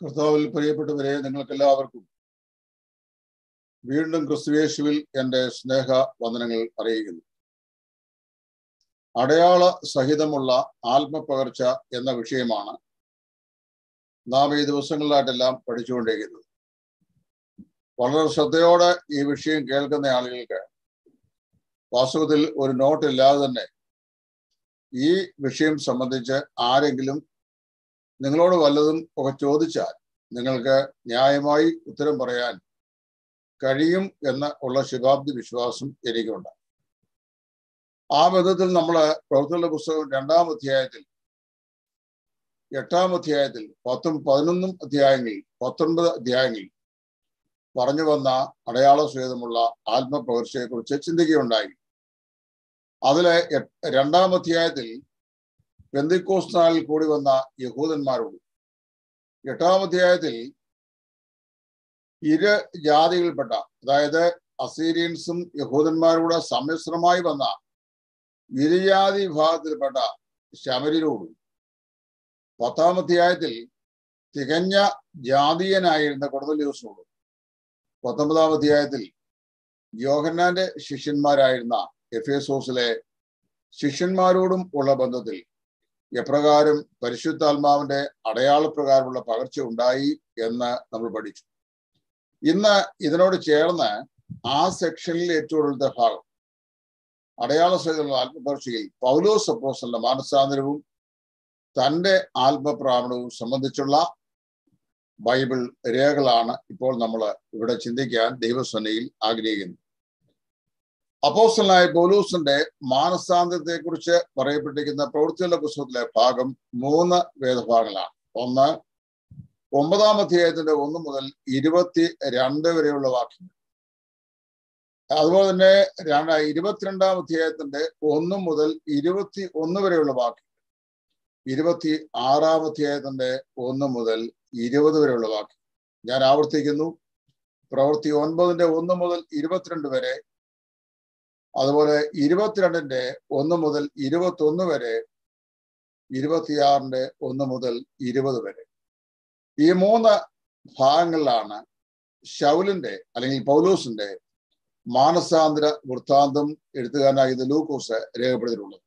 കർത്താവിൽ പ്രിയപ്പെട്ടവരെ നിങ്ങൾക്കെല്ലാവർക്കും വീണ്ടും ക്രിസ്തുവേശുവിൽ എൻ്റെ സ്നേഹ വന്ദനങ്ങൾ അറിയിക്കുന്നു അടയാള സഹിതമുള്ള ആത്മപകർച്ച എന്ന വിഷയമാണ് നാം ഈ ദിവസങ്ങളിലായിട്ടെല്ലാം പഠിച്ചുകൊണ്ടിരിക്കുന്നത് വളരെ ശ്രദ്ധയോടെ ഈ വിഷയം കേൾക്കുന്ന ആളുകൾക്ക് വാസ്തവത്തിൽ ഒരു നോട്ട് ഇല്ലാതെ തന്നെ ഈ വിഷയം സംബന്ധിച്ച് ആരെങ്കിലും നിങ്ങളോട് വല്ലതും ഒക്കെ ചോദിച്ചാൽ നിങ്ങൾക്ക് ന്യായമായി ഉത്തരം പറയാൻ കഴിയും എന്ന ഉള്ള ശുഭാബ്ദി വിശ്വാസം എനിക്കുണ്ട് ആ ബന്ധത്തിൽ നമ്മൾ പ്രവൃത്തികളുടെ പുസ്തകം രണ്ടാം അധ്യായത്തിൽ എട്ടാം അധ്യായത്തിൽ പത്തും പതിനൊന്നും അധ്യായങ്ങളിൽ പത്തൊൻപത് അധ്യായങ്ങളിൽ പറഞ്ഞു വന്ന അടയാള സഹിതമുള്ള ആത്മപ്രവർശയെ കുറിച്ച് ചിന്തിക്കുകയുണ്ടായി അതിലെ രണ്ടാം അധ്യായത്തിൽ പെന്തിക്കോസ് നാളിൽ കൂടി വന്ന യഹൂദന്മാരോട് എട്ടാം അധ്യായത്തിൽ ഇരു ജാതികളിൽപ്പെട്ട അതായത് അസീരിയൻസും യഹൂദന്മാരോട് സമ്മിശ്രമായി വന്ന ഇരുജാതി വിഭാഗത്തിൽപ്പെട്ട ശമരിനോടും പത്താം അധ്യായത്തിൽ തികഞ്ഞ ജാതീയനായിരുന്ന കൊടുതല്യൂസിനോടും പത്തൊമ്പതാം അധ്യായത്തിൽ യോഹന്നാന്റെ ശിഷ്യന്മാരായിരുന്ന എഫേസോസിലെ ശിഷ്യന്മാരോടും ഉള്ള ബന്ധത്തിൽ എപ്രകാരം പരിശുദ്ധാത്മാവിന്റെ അടയാളപ്രകാരമുള്ള പകർച്ച ഉണ്ടായി എന്ന് നമ്മൾ പഠിച്ചു ഇന്ന് ഇതിനോട് ചേർന്ന് ആ സെക്ഷനിൽ ഏറ്റവും ഒടുത്ത ഭാഗം അടയാള സഹിതമുള്ള ആത്മപകർച്ചയിൽ പൗലോസ് അപ്പോസലിന്റെ മാനസാന്തരവും തന്റെ ആത്മപ്രാവണവും സംബന്ധിച്ചുള്ള ബൈബിൾ രേഖകളാണ് ഇപ്പോൾ നമ്മൾ ഇവിടെ ചിന്തിക്കാൻ ദൈവസന്നയിൽ ആഗ്രഹിക്കുന്നത് അപ്പോസ്റ്റലായ പൗലൂസിന്റെ മാനസാന്തരത്തെ കുറിച്ച് പറയപ്പെട്ടിരിക്കുന്ന പ്രവൃത്തികളുടെ പുസ്തകത്തിലെ ഭാഗം മൂന്ന് വേദഭാഗങ്ങളാണ് ഒന്ന് ഒമ്പതാം അധ്യായത്തിന്റെ ഒന്ന് മുതൽ ഇരുപത്തി രണ്ട് വരെയുള്ള വാക്യങ്ങൾ അതുപോലെ തന്നെ രണ്ട് ഇരുപത്തിരണ്ടാം അധ്യായത്തിന്റെ ഒന്ന് മുതൽ ഇരുപത്തി ഒന്ന് വരെയുള്ള വാക്യങ്ങൾ ഇരുപത്തി ആറാം അധ്യായത്തിന്റെ ഒന്ന് മുതൽ ഇരുപത് വരെയുള്ള വാക്യം ഞാൻ ആവർത്തിക്കുന്നു പ്രവൃത്തി ഒൻപതിന്റെ ഒന്ന് മുതൽ ഇരുപത്തിരണ്ട് വരെ അതുപോലെ ഇരുപത്തിരണ്ടിന്റെ ഒന്ന് മുതൽ ഇരുപത്തി ഒന്ന് വരെ ഇരുപത്തിയാറിന്റെ ഒന്ന് മുതൽ ഇരുപത് വരെ ഈ മൂന്ന് ഭാഗങ്ങളിലാണ് ഷൗലിന്റെ അല്ലെങ്കിൽ പൗലൂസിന്റെ മാനസാന്തര വൃത്താന്തം എഴുത്തുകാരനായത് ലൂക്കോസ് രേഖപ്പെടുത്തിയിട്ടുള്ളത്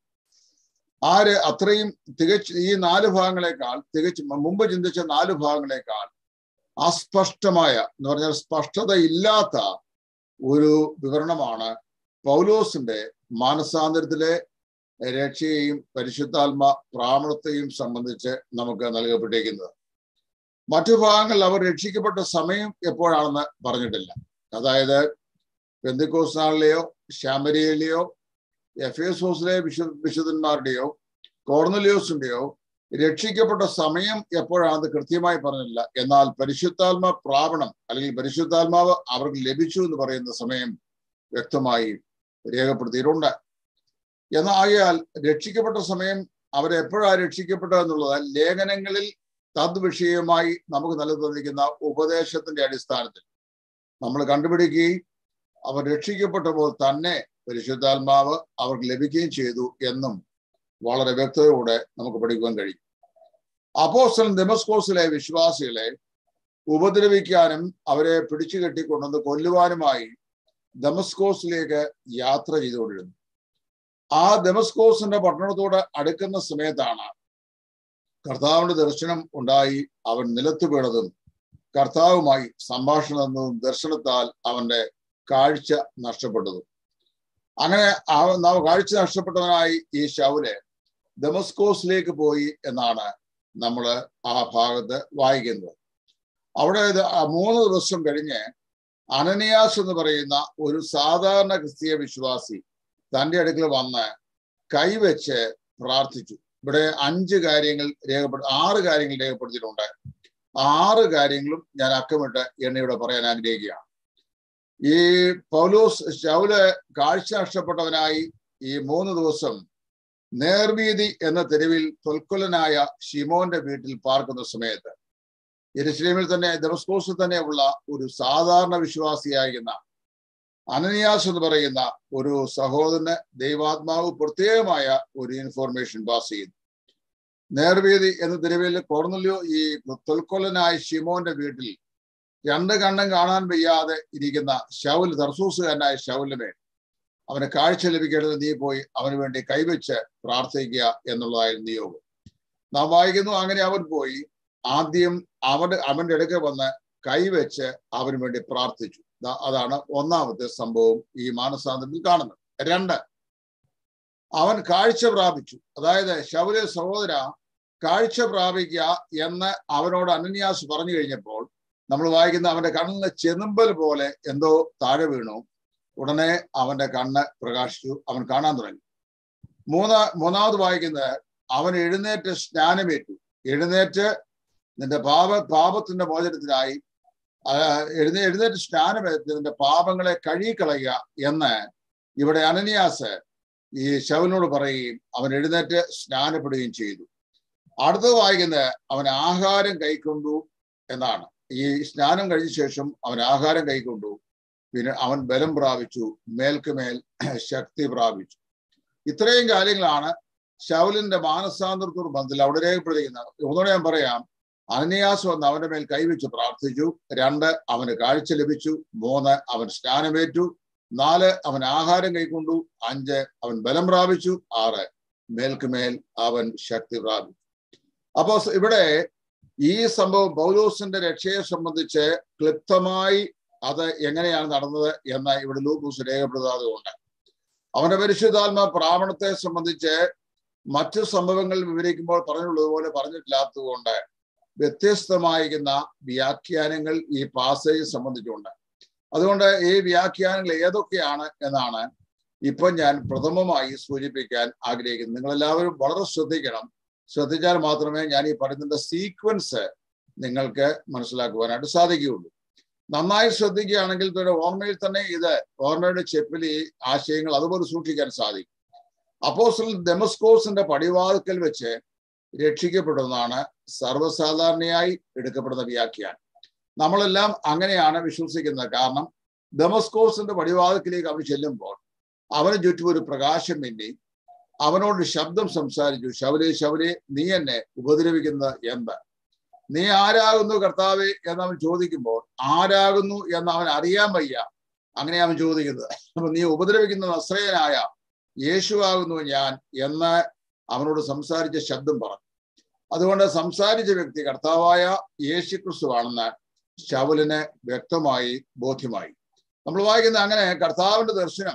ആര് അത്രയും തികച്ച് ഈ നാല് ഭാഗങ്ങളെക്കാൾ തികച്ച് മുമ്പ് ചിന്തിച്ച നാല് ഭാഗങ്ങളെക്കാൾ അസ്പഷ്ടമായ എന്ന് പറഞ്ഞാൽ സ്പഷ്ടത ഇല്ലാത്ത ഒരു വിവരണമാണ് പൗലോസിന്റെ മാനസാന്തരത്തിലെ രക്ഷയെയും പരിശുദ്ധാത്മ പ്രാമണത്തെയും സംബന്ധിച്ച് നമുക്ക് നൽകപ്പെട്ടിരിക്കുന്നത് മറ്റു ഭാഗങ്ങളിൽ അവർ രക്ഷിക്കപ്പെട്ട സമയം എപ്പോഴാണെന്ന് പറഞ്ഞിട്ടില്ല അതായത് പെന്തിക്കോസ് നാളിലെയോ ശാമരിയിലെയോ എഫേസോസിലെ വിശു വിശുദ്ധന്മാരുടെയോ കോർണലിയോസിന്റെയോ രക്ഷിക്കപ്പെട്ട സമയം എപ്പോഴാണെന്ന് കൃത്യമായി പറഞ്ഞില്ല എന്നാൽ പരിശുദ്ധാത്മ പ്രാപണം അല്ലെങ്കിൽ പരിശുദ്ധാത്മാവ് അവർക്ക് ലഭിച്ചു എന്ന് പറയുന്ന സമയം വ്യക്തമായി രേഖപ്പെടുത്തിയിട്ടുണ്ട് എന്നായാൽ രക്ഷിക്കപ്പെട്ട സമയം അവരെപ്പോഴാണ് രക്ഷിക്കപ്പെട്ടത് എന്നുള്ളത് ലേഖനങ്ങളിൽ തദ്വിഷയമായി നമുക്ക് നൽകി തന്നിരിക്കുന്ന ഉപദേശത്തിന്റെ അടിസ്ഥാനത്തിൽ നമ്മൾ കണ്ടുപിടിക്കുകയും അവർ രക്ഷിക്കപ്പെട്ടപ്പോൾ തന്നെ പരിശുദ്ധാത്മാവ് അവർക്ക് ലഭിക്കുകയും ചെയ്തു എന്നും വളരെ വ്യക്തതയോടെ നമുക്ക് പഠിക്കുവാൻ കഴിയും അപ്പോസ്റ്റൽ ഡെമസ്കോസിലെ വിശ്വാസികളെ ഉപദ്രവിക്കാനും അവരെ പിടിച്ചു കെട്ടിക്കൊണ്ടുവന്ന് കൊല്ലുവാനുമായി ദമസ്കോസിലേക്ക് യാത്ര ചെയ്തുകൊണ്ടിരുന്നു ആ ദമസ്കോസിന്റെ പട്ടണത്തോട് അടുക്കുന്ന സമയത്താണ് കർത്താവിന്റെ ദർശനം ഉണ്ടായി അവൻ നിലത്ത് വീണതും കർത്താവുമായി സംഭാഷണം എന്നതും ദർശനത്താൽ അവന്റെ കാഴ്ച നഷ്ടപ്പെട്ടതും അങ്ങനെ കാഴ്ച നഷ്ടപ്പെട്ടവനായി ഈ ശൗല് ദമസ്കോസിലേക്ക് പോയി എന്നാണ് നമ്മൾ ആ ഭാഗത്ത് വായിക്കുന്നത് അവിടെ മൂന്ന് ദിവസം കഴിഞ്ഞ് അനനിയാസ് എന്ന് പറയുന്ന ഒരു സാധാരണ ക്രിസ്തീയ വിശ്വാസി തൻ്റെ അടുക്കൽ വന്ന് കൈവച്ച് പ്രാർത്ഥിച്ചു ഇവിടെ അഞ്ച് കാര്യങ്ങൾ രേഖപ്പെടു ആറ് കാര്യങ്ങൾ രേഖപ്പെടുത്തിയിട്ടുണ്ട് ആറ് കാര്യങ്ങളും ഞാൻ അക്കമിട്ട് എണ്ണയുടെ പറയാൻ ആഗ്രഹിക്കുകയാണ് ഈ പൗലോസ് ശൗല് കാഴ്ച നഷ്ടപ്പെട്ടവനായി ഈ മൂന്ന് ദിവസം നേർവീതി എന്ന തെരുവിൽ തൊൽക്കൊലനായ ഷിമോന്റെ വീട്ടിൽ പാർക്കുന്ന സമയത്ത് എരുസലേമിൽ തന്നെ ദമസ്കോസിൽ തന്നെ ഉള്ള ഒരു സാധാരണ വിശ്വാസിയായിരുന്ന അനനിയാസ് എന്ന് പറയുന്ന ഒരു സഹോദരന് ദൈവാത്മാവ് പ്രത്യേകമായ ഒരു ഇൻഫോർമേഷൻ പാസ് ചെയ്യുന്നു നേർവീതി എന്ന തിരുവയിൽ കോർന്നല്യോ ഈ തൊൽക്കൊല്ലനായ ഷിമോന്റെ വീട്ടിൽ രണ്ട് കണ്ണും കാണാൻ വയ്യാതെ ഇരിക്കുന്ന ഷൗൽ തർസൂസുകാരനായ ഷൗലിനെ അവന് കാഴ്ച ലഭിക്കേണ്ടത് നീ പോയി അവന് വേണ്ടി കൈവച്ച് പ്രാർത്ഥിക്കുക എന്നുള്ളതായിരുന്നു നിയോഗം നാം വായിക്കുന്നു അങ്ങനെ അവൻ പോയി ആദ്യം അവൻ അവന്റെ അടുക്ക വന്ന് കൈവച്ച് അവന് വേണ്ടി പ്രാർത്ഥിച്ചു അതാണ് ഒന്നാമത്തെ സംഭവം ഈ മാനസാന്തരത്തിൽ കാണുന്നത് രണ്ട് അവൻ കാഴ്ച പ്രാപിച്ചു അതായത് ശൗര്യ സഹോദര കാഴ്ച പ്രാപിക്കുക എന്ന് അവനോട് അനന്യാസ് പറഞ്ഞു കഴിഞ്ഞപ്പോൾ നമ്മൾ വായിക്കുന്ന അവന്റെ കണ്ണിന് ചെതുമ്പൽ പോലെ എന്തോ താഴെ വീണു ഉടനെ അവന്റെ കണ്ണ് പ്രകാശിച്ചു അവൻ കാണാൻ തുടങ്ങി മൂന്നാ മൂന്നാമത് വായിക്കുന്നത് അവൻ എഴുന്നേറ്റ് സ്നാനമേറ്റു എഴുന്നേറ്റ് നിന്റെ പാപ പാപത്തിന്റെ മോചനത്തിനായി എഴുന്നേ എഴുന്നേറ്റ് സ്നാനമേറ്റ് നിന്റെ പാപങ്ങളെ കഴുകിക്കളയുക എന്ന് ഇവിടെ അനന്യാസ് ഈ ശവനോട് പറയുകയും അവൻ എഴുന്നേറ്റ് സ്നാനപ്പെടുകയും ചെയ്തു അടുത്തത് വായിക്കുന്നത് അവൻ ആഹാരം കൈക്കൊണ്ടു എന്നാണ് ഈ സ്നാനം കഴിഞ്ഞ ശേഷം അവൻ ആഹാരം കൈക്കൊണ്ടു പിന്നെ അവൻ ബലം പ്രാപിച്ചു മേൽക്കുമേൽ ശക്തി പ്രാപിച്ചു ഇത്രയും കാര്യങ്ങളാണ് ശൗലിന്റെ മാനസാന്തരത്തോട് ബന്ധത്തിൽ അവിടെ രേഖപ്പെടുത്തിക്കുന്നത് ഒന്നുകൂടെ ഞാൻ പറയാം അനന്യാസ് വന്ന് അവന്റെ മേൽ കൈവച്ച് പ്രാർത്ഥിച്ചു രണ്ട് അവന് കാഴ്ച ലഭിച്ചു മൂന്ന് അവൻ സ്നാനമേറ്റു നാല് അവൻ ആഹാരം കൈക്കൊണ്ടു അഞ്ച് അവൻ ബലം പ്രാപിച്ചു ആറ് മേൽക്കുമേൽ അവൻ ശക്തി പ്രാപിച്ചു അപ്പോ ഇവിടെ ഈ സംഭവം പൗലോസിന്റെ രക്ഷയെ സംബന്ധിച്ച് ക്ലിപ്തമായി അത് എങ്ങനെയാണ് നടന്നത് എന്ന് ഇവിടെ ലൂക്കൂസ് രേഖപ്പെടുത്താതുകൊണ്ട് അവന്റെ പരിശുദ്ധാത്മ പ്രാവണത്തെ സംബന്ധിച്ച് മറ്റു സംഭവങ്ങൾ വിവരിക്കുമ്പോൾ പറഞ്ഞുള്ളതുപോലെ പറഞ്ഞിട്ടില്ലാത്തതുകൊണ്ട് വ്യത്യസ്തമായിരിക്കുന്ന വ്യാഖ്യാനങ്ങൾ ഈ പാസേജ് സംബന്ധിച്ചുണ്ട് അതുകൊണ്ട് ഈ വ്യാഖ്യാനങ്ങൾ ഏതൊക്കെയാണ് എന്നാണ് ഇപ്പൊ ഞാൻ പ്രഥമമായി സൂചിപ്പിക്കാൻ ആഗ്രഹിക്കുന്നത് നിങ്ങൾ എല്ലാവരും വളരെ ശ്രദ്ധിക്കണം ശ്രദ്ധിച്ചാൽ മാത്രമേ ഞാൻ ഈ പറയുന്നതിന്റെ സീക്വൻസ് നിങ്ങൾക്ക് മനസ്സിലാക്കുവാനായിട്ട് സാധിക്കുകയുള്ളൂ നന്നായി ശ്രദ്ധിക്കുകയാണെങ്കിൽ തന്നെ ഓർമ്മയിൽ തന്നെ ഇത് ഓർമ്മയുടെ ചെപ്പിൽ ഈ ആശയങ്ങൾ അതുപോലെ സൂക്ഷിക്കാൻ സാധിക്കും അപ്പോസ്റ്റൽ ഡെമസ്കോസിന്റെ പടിവാതിക്കൽ വെച്ച് രക്ഷിക്കപ്പെടുന്നതാണ് സർവ്വസാധാരണയായി എടുക്കപ്പെടുന്ന വ്യാഖ്യാനം നമ്മളെല്ലാം അങ്ങനെയാണ് വിശ്വസിക്കുന്നത് കാരണം ഡെമസ്കോസിന്റെ പടിവാതിക്കലേക്ക് അവൻ ചെല്ലുമ്പോൾ അവന് ചുറ്റും ഒരു പ്രകാശം മിന്നി അവനോട് ശബ്ദം സംസാരിച്ചു ശബരെ ശബരെ നീ എന്നെ ഉപദ്രവിക്കുന്നത് എന്ത് നീ ആരാകുന്നു കർത്താവെ എന്ന് അവൻ ചോദിക്കുമ്പോൾ ആരാകുന്നു എന്ന് അവൻ അറിയാൻ വയ്യ അങ്ങനെ അവൻ ചോദിക്കുന്നത് അപ്പൊ നീ ഉപദ്രവിക്കുന്ന നസ്രയനായ യേശുവാകുന്നു ഞാൻ എന്ന് അവനോട് സംസാരിച്ച ശബ്ദം പറഞ്ഞു അതുകൊണ്ട് സംസാരിച്ച വ്യക്തി കർത്താവായ യേശു ക്രിസ്തുവാണെന്ന് ശവലിന് വ്യക്തമായി ബോധ്യമായി നമ്മൾ വായിക്കുന്ന അങ്ങനെ കർത്താവിന്റെ ദർശനം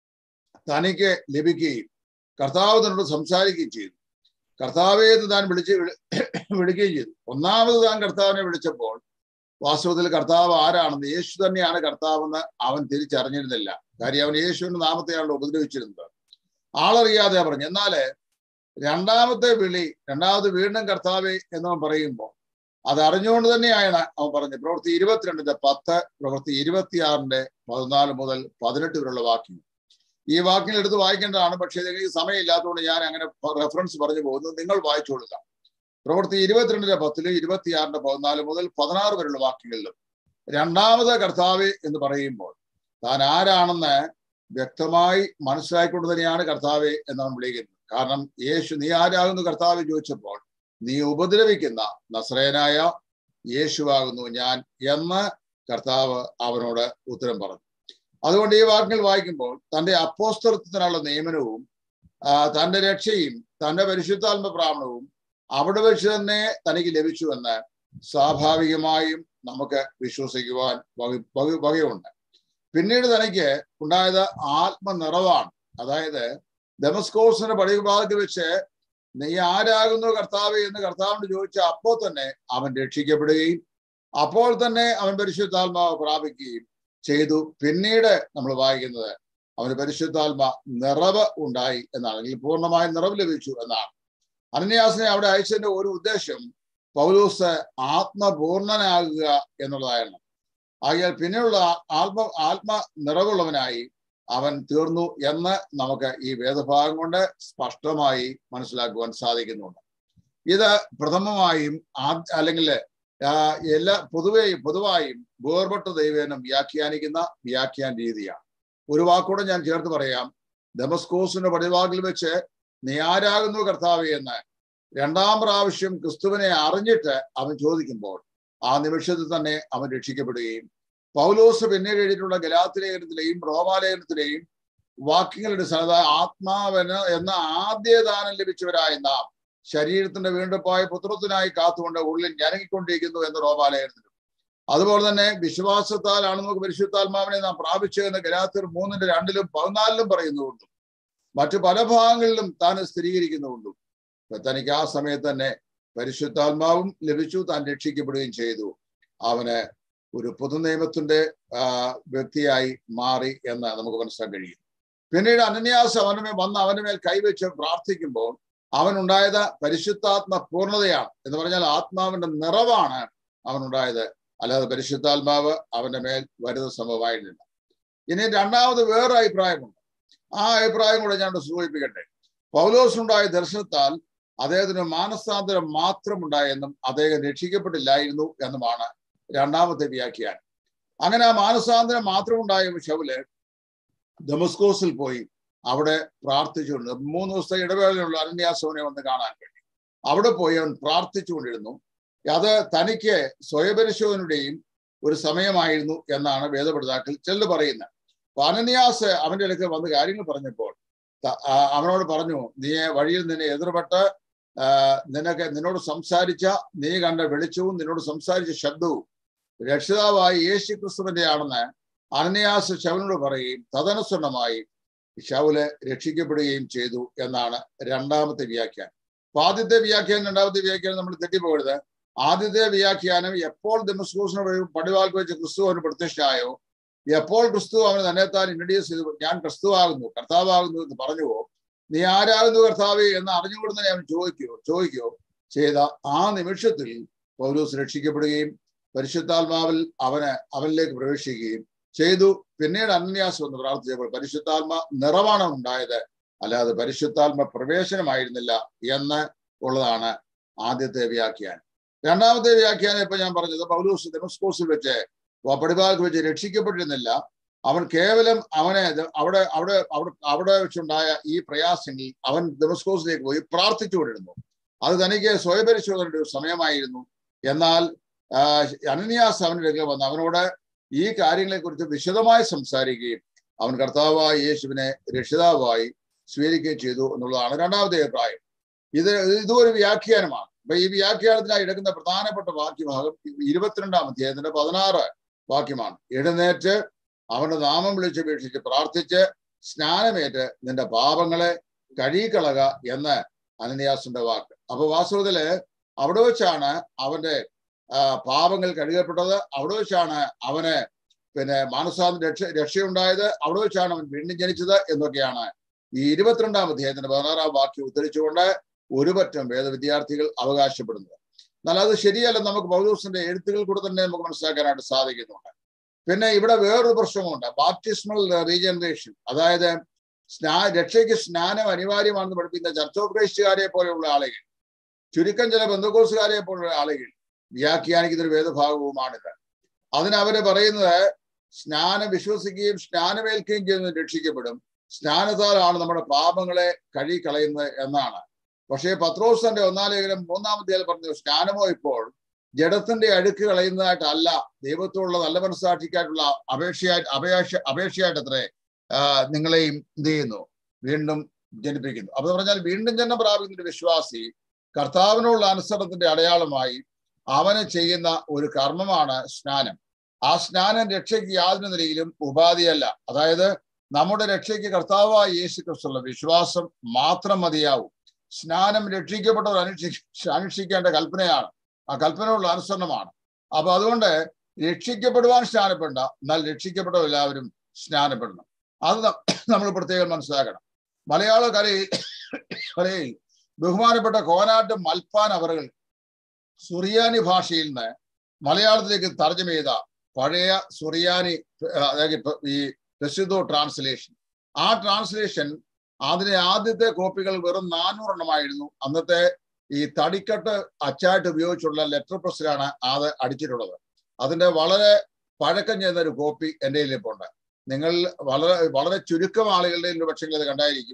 തനിക്ക് ലഭിക്കുകയും കർത്താവ് തന്നോട് സംസാരിക്കുകയും ചെയ്തു കർത്താവെ എന്ന് താൻ വിളിച്ച് വിളിക്കുകയും ചെയ്തു ഒന്നാമത് താൻ കർത്താവിനെ വിളിച്ചപ്പോൾ വാസ്തവത്തിൽ കർത്താവ് ആരാണെന്ന് യേശു തന്നെയാണ് കർത്താവെന്ന് അവൻ തിരിച്ചറിഞ്ഞിരുന്നില്ല കാര്യം അവൻ യേശുവിന്റെ നാമത്തെയാണല്ലോ ഉപദ്രവിച്ചിരുന്നത് ആളറിയാതെ പറഞ്ഞു എന്നാല് രണ്ടാമത്തെ വിളി രണ്ടാമത് വീണ്ടും കർത്താവെ എന്നവൻ പറയുമ്പോൾ അത് അറിഞ്ഞുകൊണ്ട് തന്നെയാണ് അവൻ പറഞ്ഞത് പ്രവൃത്തി ഇരുപത്തിരണ്ടിന്റെ പത്ത് പ്രവൃത്തി ഇരുപത്തിയാറിന്റെ പതിനാല് മുതൽ പതിനെട്ട് വരെയുള്ള വാക്യങ്ങൾ ഈ വാക്യങ്ങൾ എടുത്ത് വായിക്കേണ്ടതാണ് പക്ഷേ ഇതിന് സമയമില്ലാത്തതുകൊണ്ട് ഞാൻ അങ്ങനെ റെഫറൻസ് പറഞ്ഞു പോകുന്നത് നിങ്ങൾ വായിച്ചു കൊടുക്കാം പ്രവൃത്തി ഇരുപത്തിരണ്ടിന്റെ പത്തില് ഇരുപത്തിയാറിന്റെ പതിനാല് മുതൽ പതിനാറ് വരെയുള്ള വാക്യങ്ങളിലും രണ്ടാമത് കർത്താവ് എന്ന് പറയുമ്പോൾ താൻ ആരാണെന്ന് വ്യക്തമായി മനസ്സിലാക്കിക്കൊണ്ട് തന്നെയാണ് കർത്താവ് എന്നവൻ വിളിക്കുന്നത് കാരണം യേശു നീ ആരാകുന്നു കർത്താവ് ചോദിച്ചപ്പോൾ നീ ഉപദ്രവിക്കുന്ന നസ്രയനായ യേശുവാകുന്നു ഞാൻ എന്ന് കർത്താവ് അവനോട് ഉത്തരം പറഞ്ഞു അതുകൊണ്ട് ഈ വാക്യങ്ങൾ വായിക്കുമ്പോൾ തന്റെ അപ്പോസ്തലത്തിനുള്ള നിയമനവും തന്റെ രക്ഷയും തന്റെ പരിശുദ്ധാത്മ പ്രാവണവും അവിടെ വെച്ച് തന്നെ തനിക്ക് ലഭിച്ചുവെന്ന് സ്വാഭാവികമായും നമുക്ക് വിശ്വസിക്കുവാൻ വക വകയുണ്ട് പിന്നീട് തനിക്ക് ഉണ്ടായത് ആത്മനിറവാണ് അതായത് ഡെമസ്കോസിന്റെ പടിഭാഗത്ത് വെച്ച് നീ ആരാകുന്നു കർത്താവ് എന്ന് കർത്താവിനോട് ചോദിച്ച അപ്പോൾ തന്നെ അവൻ രക്ഷിക്കപ്പെടുകയും അപ്പോൾ തന്നെ അവൻ പരിശുദ്ധാത്മാവ് പ്രാപിക്കുകയും ചെയ്തു പിന്നീട് നമ്മൾ വായിക്കുന്നത് അവന് പരിശുദ്ധാത്മ നിറവ് ഉണ്ടായി എന്നാണ് അല്ലെങ്കിൽ പൂർണ്ണമായ നിറവ് ലഭിച്ചു എന്നാണ് അനന്യാസിനെ അവിടെ അയച്ചതിന്റെ ഒരു ഉദ്ദേശം പൗലൂസ് ആത്മപൂർണനാകുക എന്നുള്ളതായിരുന്നു ആകിയാൽ പിന്നെയുള്ള ആത്മ ആത്മ നിറവുള്ളവനായി അവൻ തീർന്നു എന്ന് നമുക്ക് ഈ വേദഭാഗം കൊണ്ട് സ്പഷ്ടമായി മനസ്സിലാക്കുവാൻ സാധിക്കുന്നുണ്ട് ഇത് പ്രഥമമായും അല്ലെങ്കിൽ എല്ലാ പൊതുവെ പൊതുവായും വേർപെട്ട ദൈവേനം വ്യാഖ്യാനിക്കുന്ന വ്യാഖ്യാന രീതിയാണ് ഒരു വാക്കൂടെ ഞാൻ ചേർത്ത് പറയാം ഡെമസ്കോസിന്റെ പടിവാക്കിൽ വെച്ച് നീ ആരാകുന്നു കർത്താവ് എന്ന് രണ്ടാം പ്രാവശ്യം ക്രിസ്തുവിനെ അറിഞ്ഞിട്ട് അവൻ ചോദിക്കുമ്പോൾ ആ നിമിഷത്തിൽ തന്നെ അവൻ രക്ഷിക്കപ്പെടുകയും പൗലോസ് പിന്നീട് എഴുതിയിട്ടുള്ള ഗലാത്തിലേഖനത്തിലെയും റോമാലേഖനത്തിലെയും വാക്യങ്ങളുടെ സ്ഥലത ആത്മാവന് എന്ന ആദ്യ ദാനം ലഭിച്ചവരായ നാം ശരീരത്തിന്റെ വീണ്ടുപോയ പുത്രത്തിനായി കാത്തുകൊണ്ട് ഉള്ളിൽ ഞരങ്ങിക്കൊണ്ടിരിക്കുന്നു എന്ന് റോമാലേഖനത്തിലും അതുപോലെ തന്നെ വിശ്വാസത്താലാണ് നമുക്ക് പരിശുദ്ധാത്മാവിനെ നാം പ്രാപിച്ചതെന്ന് ഗലാത്തിർ മൂന്നിന്റെ രണ്ടിലും പതിനാലിലും പറയുന്നുകൊണ്ടും മറ്റു പല ഭാഗങ്ങളിലും താൻ സ്ഥിരീകരിക്കുന്നുകൊണ്ടും തനിക്ക് ആ സമയത്ത് തന്നെ പരിശുദ്ധാത്മാവും ലഭിച്ചു താൻ രക്ഷിക്കപ്പെടുകയും ചെയ്തു അവന് ഒരു പുതുനിയമത്തിന്റെ ആ വ്യക്തിയായി മാറി എന്ന് നമുക്ക് മനസ്സിലാക്കാൻ കഴിയും പിന്നീട് അനന്യാസ് അവന് മേൽ വന്ന് അവന് മേൽ കൈവച്ച് പ്രാർത്ഥിക്കുമ്പോൾ അവനുണ്ടായത് പരിശുദ്ധാത്മ പൂർണ്ണതയാണ് എന്ന് പറഞ്ഞാൽ ആത്മാവിന്റെ നിറവാണ് അവനുണ്ടായത് അല്ലാതെ പരിശുദ്ധാത്മാവ് അവന്റെ മേൽ വരുന്ന സംഭവമായിരുന്നില്ല ഇനി രണ്ടാമത് വേറെ അഭിപ്രായമുണ്ട് ആ അഭിപ്രായം കൂടെ ഞാൻ സൂചിപ്പിക്കട്ടെ പൗലോസിനുണ്ടായ ദർശനത്താൽ അദ്ദേഹത്തിന് മാനസാന്തരം മാത്രം ഉണ്ടായെന്നും അദ്ദേഹം രക്ഷിക്കപ്പെട്ടില്ലായിരുന്നു എന്നുമാണ് രണ്ടാമത്തെ വ്യാഖ്യാനം അങ്ങനെ ആ മാനസാന്തരം മാത്രം ഉണ്ടായ ഷൗല് ഡെമസ്കോസിൽ പോയി അവിടെ പ്രാർത്ഥിച്ചുകൊണ്ട് മൂന്ന് ദിവസത്തെ ഇടവേളയിലുള്ള അരണ്യാസവനെ വന്ന് കാണാൻ വേണ്ടി അവിടെ പോയി അവൻ പ്രാർത്ഥിച്ചുകൊണ്ടിരുന്നു അത് തനിക്ക് സ്വയപരിശോധനയുടെയും ഒരു സമയമായിരുന്നു എന്നാണ് വേദപഠിതാക്കൾ ചെല്ലു പറയുന്നത് അപ്പൊ അനന്യാസ് അവന്റെ അടുക്ക് വന്ന് കാര്യങ്ങൾ പറഞ്ഞപ്പോൾ അവനോട് പറഞ്ഞു നീ വഴിയിൽ നിന്നെ എതിർപെട്ട് നിനക്ക് നിന്നോട് സംസാരിച്ച നീ കണ്ട വെളിച്ചവും നിന്നോട് സംസാരിച്ച ശബ്ദവും രക്ഷിതാവായി യേശു ക്രിസ്തുവിന്റെ ആണെന്ന് അനന്യാസ് ശവനോട് പറയുകയും തദനുസരണമായി ശൗല് രക്ഷിക്കപ്പെടുകയും ചെയ്തു എന്നാണ് രണ്ടാമത്തെ വ്യാഖ്യാനം അപ്പൊ ആദ്യത്തെ വ്യാഖ്യാനം രണ്ടാമത്തെ വ്യാഖ്യാനം നമ്മൾ തെറ്റിപ്പോകരുത് ആദ്യത്തെ വ്യാഖ്യാനം എപ്പോൾ ഡെമസ്കോസിന് പടിവാൾക്ക് വെച്ച് ക്രിസ്തു അവന് പ്രത്യക്ഷമായോ എപ്പോൾ ക്രിസ്തു അവന് തന്നെത്താൻ ഇൻട്രഡ്യൂസ് ചെയ്തു ഞാൻ ക്രിസ്തുവാകുന്നു കർത്താവാകുന്നു എന്ന് പറഞ്ഞുവോ നീ ആരാകുന്നു കർത്താവെ എന്ന് അറിഞ്ഞുകൊണ്ട് തന്നെ അവൻ ചോദിക്കുകയോ ചോദിക്കുകയോ ചെയ്ത ആ നിമിഷത്തിൽ പൗലൂസ് രക്ഷിക്കപ്പെടുകയും പരിശുദ്ധാത്മാവിൽ അവന് അവനിലേക്ക് പ്രവേശിക്കുകയും ചെയ്തു പിന്നീട് അന്യാസം എന്ന് പ്രാർത്ഥിച്ചപ്പോൾ പരിശുദ്ധാത്മ നിറവാണ് ഉണ്ടായത് അല്ലാതെ പരിശുദ്ധാത്മ പ്രവേശനമായിരുന്നില്ല എന്ന് ഉള്ളതാണ് ആദ്യത്തെ വ്യാഖ്യാനം രണ്ടാമത്തെ വ്യാഖ്യാനം ഇപ്പൊ ഞാൻ പറഞ്ഞത് പൗലൂസ് ഡെമസ്കോസിൽ വെച്ച് പടിഭാഗത്ത് വെച്ച് രക്ഷിക്കപ്പെട്ടിരുന്നില്ല അവൻ കേവലം അവനെ അവിടെ അവിടെ അവിടെ അവിടെ വെച്ചുണ്ടായ ഈ പ്രയാസങ്ങളിൽ അവൻ ഡെമസ്കോസിലേക്ക് പോയി പ്രാർത്ഥിച്ചുകൊണ്ടിരുന്നു അത് തനിക്ക് സ്വയപരിശോധനയുടെ ഒരു സമയമായിരുന്നു എന്നാൽ അനന്യാസ് അവൻ്റെ വന്ന് അവനോട് ഈ കാര്യങ്ങളെക്കുറിച്ച് വിശദമായി സംസാരിക്കുകയും അവൻ കർത്താവായ യേശുവിനെ രക്ഷിതാവായി സ്വീകരിക്കുകയും ചെയ്തു എന്നുള്ളതാണ് രണ്ടാമത്തെ അഭിപ്രായം ഇത് ഇതും ഒരു വ്യാഖ്യാനമാണ് അപ്പൊ ഈ വ്യാഖ്യാനത്തിനായി എടുക്കുന്ന പ്രധാനപ്പെട്ട വാക്യഭാഗം ഇരുപത്തിരണ്ടാം അധ്യായത്തിന്റെ പതിനാറ് വാക്യമാണ് എഴുന്നേറ്റ് അവന്റെ നാമം വിളിച്ചപേക്ഷിച്ച് പ്രാർത്ഥിച്ച് സ്നാനമേറ്റ് നിന്റെ പാപങ്ങളെ കഴുകിക്കളക എന്ന് അനന്യാസിന്റെ വാക്ക് അപ്പൊ വാസ്തവത്തില് അവിടെ വെച്ചാണ് അവന്റെ പാപങ്ങൾ കഴുകപ്പെട്ടത് അവിടെ വെച്ചാണ് അവന് പിന്നെ മാനസാന്ത രക്ഷ രക്ഷയുണ്ടായത് അവിടെ വെച്ചാണ് അവൻ വീണ്ടും ജനിച്ചത് എന്നൊക്കെയാണ് ഈ ഇരുപത്തിരണ്ടാം അധ്യായത്തിന്റെ പതിനാറാം വാക്യം ഉദ്ധരിച്ചുകൊണ്ട് ഒരു പറ്റം വേദവിദ്യാർത്ഥികൾ അവകാശപ്പെടുന്നത് എന്നാൽ അത് ശരിയല്ല നമുക്ക് പൗലൂസിന്റെ എഴുത്തുകൾ കൂടെ തന്നെ നമുക്ക് മനസ്സിലാക്കാനായിട്ട് സാധിക്കുന്നുണ്ട് പിന്നെ ഇവിടെ വേറൊരു പ്രശ്നമുണ്ട് ബാപ്റ്റിസ്മൽ റീജനറേഷൻ അതായത് സ്നാ രക്ഷയ്ക്ക് സ്നാനം അനിവാര്യമാണെന്ന് പഠിപ്പിക്കുന്ന ചർച്ച് ഓഫ് ക്രൈസ്റ്റുകാരെ പോലെയുള്ള ആളുകൾ ചുരുക്കം ചില ബന്ധുക്കോസുകാരെ പോലുള്ള ആളുകൾ വ്യാഖ്യാനിക്കുന്ന ഒരു വേദഭാഗവുമാണിത് അതിന് അവര് പറയുന്നത് സ്നാനം വിശ്വസിക്കുകയും സ്നാനമേൽക്കുകയും ചെയ്യുന്നത് രക്ഷിക്കപ്പെടും സ്നാനത്താലാണ് നമ്മുടെ പാപങ്ങളെ കഴുകിക്കളയുന്നത് എന്നാണ് പക്ഷേ പത്രോസന്റെ ഒന്നാം ലേഖനം മൂന്നാമത്തെ പറഞ്ഞു സ്നാനമോ ഇപ്പോൾ ജഡത്തിന്റെ അഴുക്ക് കളയുന്നതായിട്ടല്ല ദൈവത്തോടുള്ള നല്ല മനസ്സാക്ഷിക്കായിട്ടുള്ള അപേക്ഷയായിട്ട് അപേക്ഷ അപേക്ഷയായിട്ട് അത്രേ നിങ്ങളെയും എന്ത് ചെയ്യുന്നു വീണ്ടും ജനിപ്പിക്കുന്നു അപ്പൊ പറഞ്ഞാൽ വീണ്ടും ജന്മം പ്രാപിക്കുന്ന ഒരു വിശ്വാസി കർത്താവിനുള്ള അനുസരണത്തിന്റെ അടയാളമായി അവന് ചെയ്യുന്ന ഒരു കർമ്മമാണ് സ്നാനം ആ സ്നാനം രക്ഷയ്ക്ക് യാതൊരു നിലയിലും ഉപാധിയല്ല അതായത് നമ്മുടെ രക്ഷയ്ക്ക് കർത്താവായ യേശു ക്രിസ്തുള്ള വിശ്വാസം മാത്രം മതിയാവും സ്നാനം രക്ഷിക്കപ്പെട്ടവർ അനുഷ്ഠി അനുഷ്ഠിക്കേണ്ട കൽപ്പനയാണ് ആ കൽപ്പനയുള്ള അനുസരണമാണ് അപ്പൊ അതുകൊണ്ട് രക്ഷിക്കപ്പെടുവാൻ സ്നാനപ്പെടണ്ട എന്നാൽ രക്ഷിക്കപ്പെട്ടവർ എല്ലാവരും സ്നാനപ്പെടണം അത് നമ്മൾ പ്രത്യേകം മനസ്സിലാക്കണം മലയാള കലയിൽ കലയിൽ ബഹുമാനപ്പെട്ട കോനാട്ട് മൽപ്പാൻ അവറുകൾ സുറിയാനി ഭാഷയിൽ നിന്ന് മലയാളത്തിലേക്ക് തർജ്ജമ ചെയ്ത പഴയ സുറിയാനി അതായത് ഈ പ്രസിദ്ധോ ട്രാൻസ്ലേഷൻ ആ ട്രാൻസ്ലേഷൻ അതിലെ ആദ്യത്തെ കോപ്പികൾ വെറും നാനൂറെണ്ണമായിരുന്നു അന്നത്തെ ഈ തടിക്കട്ട് അച്ചായിട്ട് ഉപയോഗിച്ചുള്ള ലെറ്റർ പ്രസ്സിലാണ് അത് അടിച്ചിട്ടുള്ളത് അതിന്റെ വളരെ പഴക്കം ചെയ്യുന്ന ഒരു കോപ്പി എൻ്റെ കയ്യിലിപ്പുണ്ട് നിങ്ങൾ വളരെ വളരെ ചുരുക്കം ആളുകളുടെ പക്ഷെങ്കിൽ അത് കണ്ടായിരിക്കും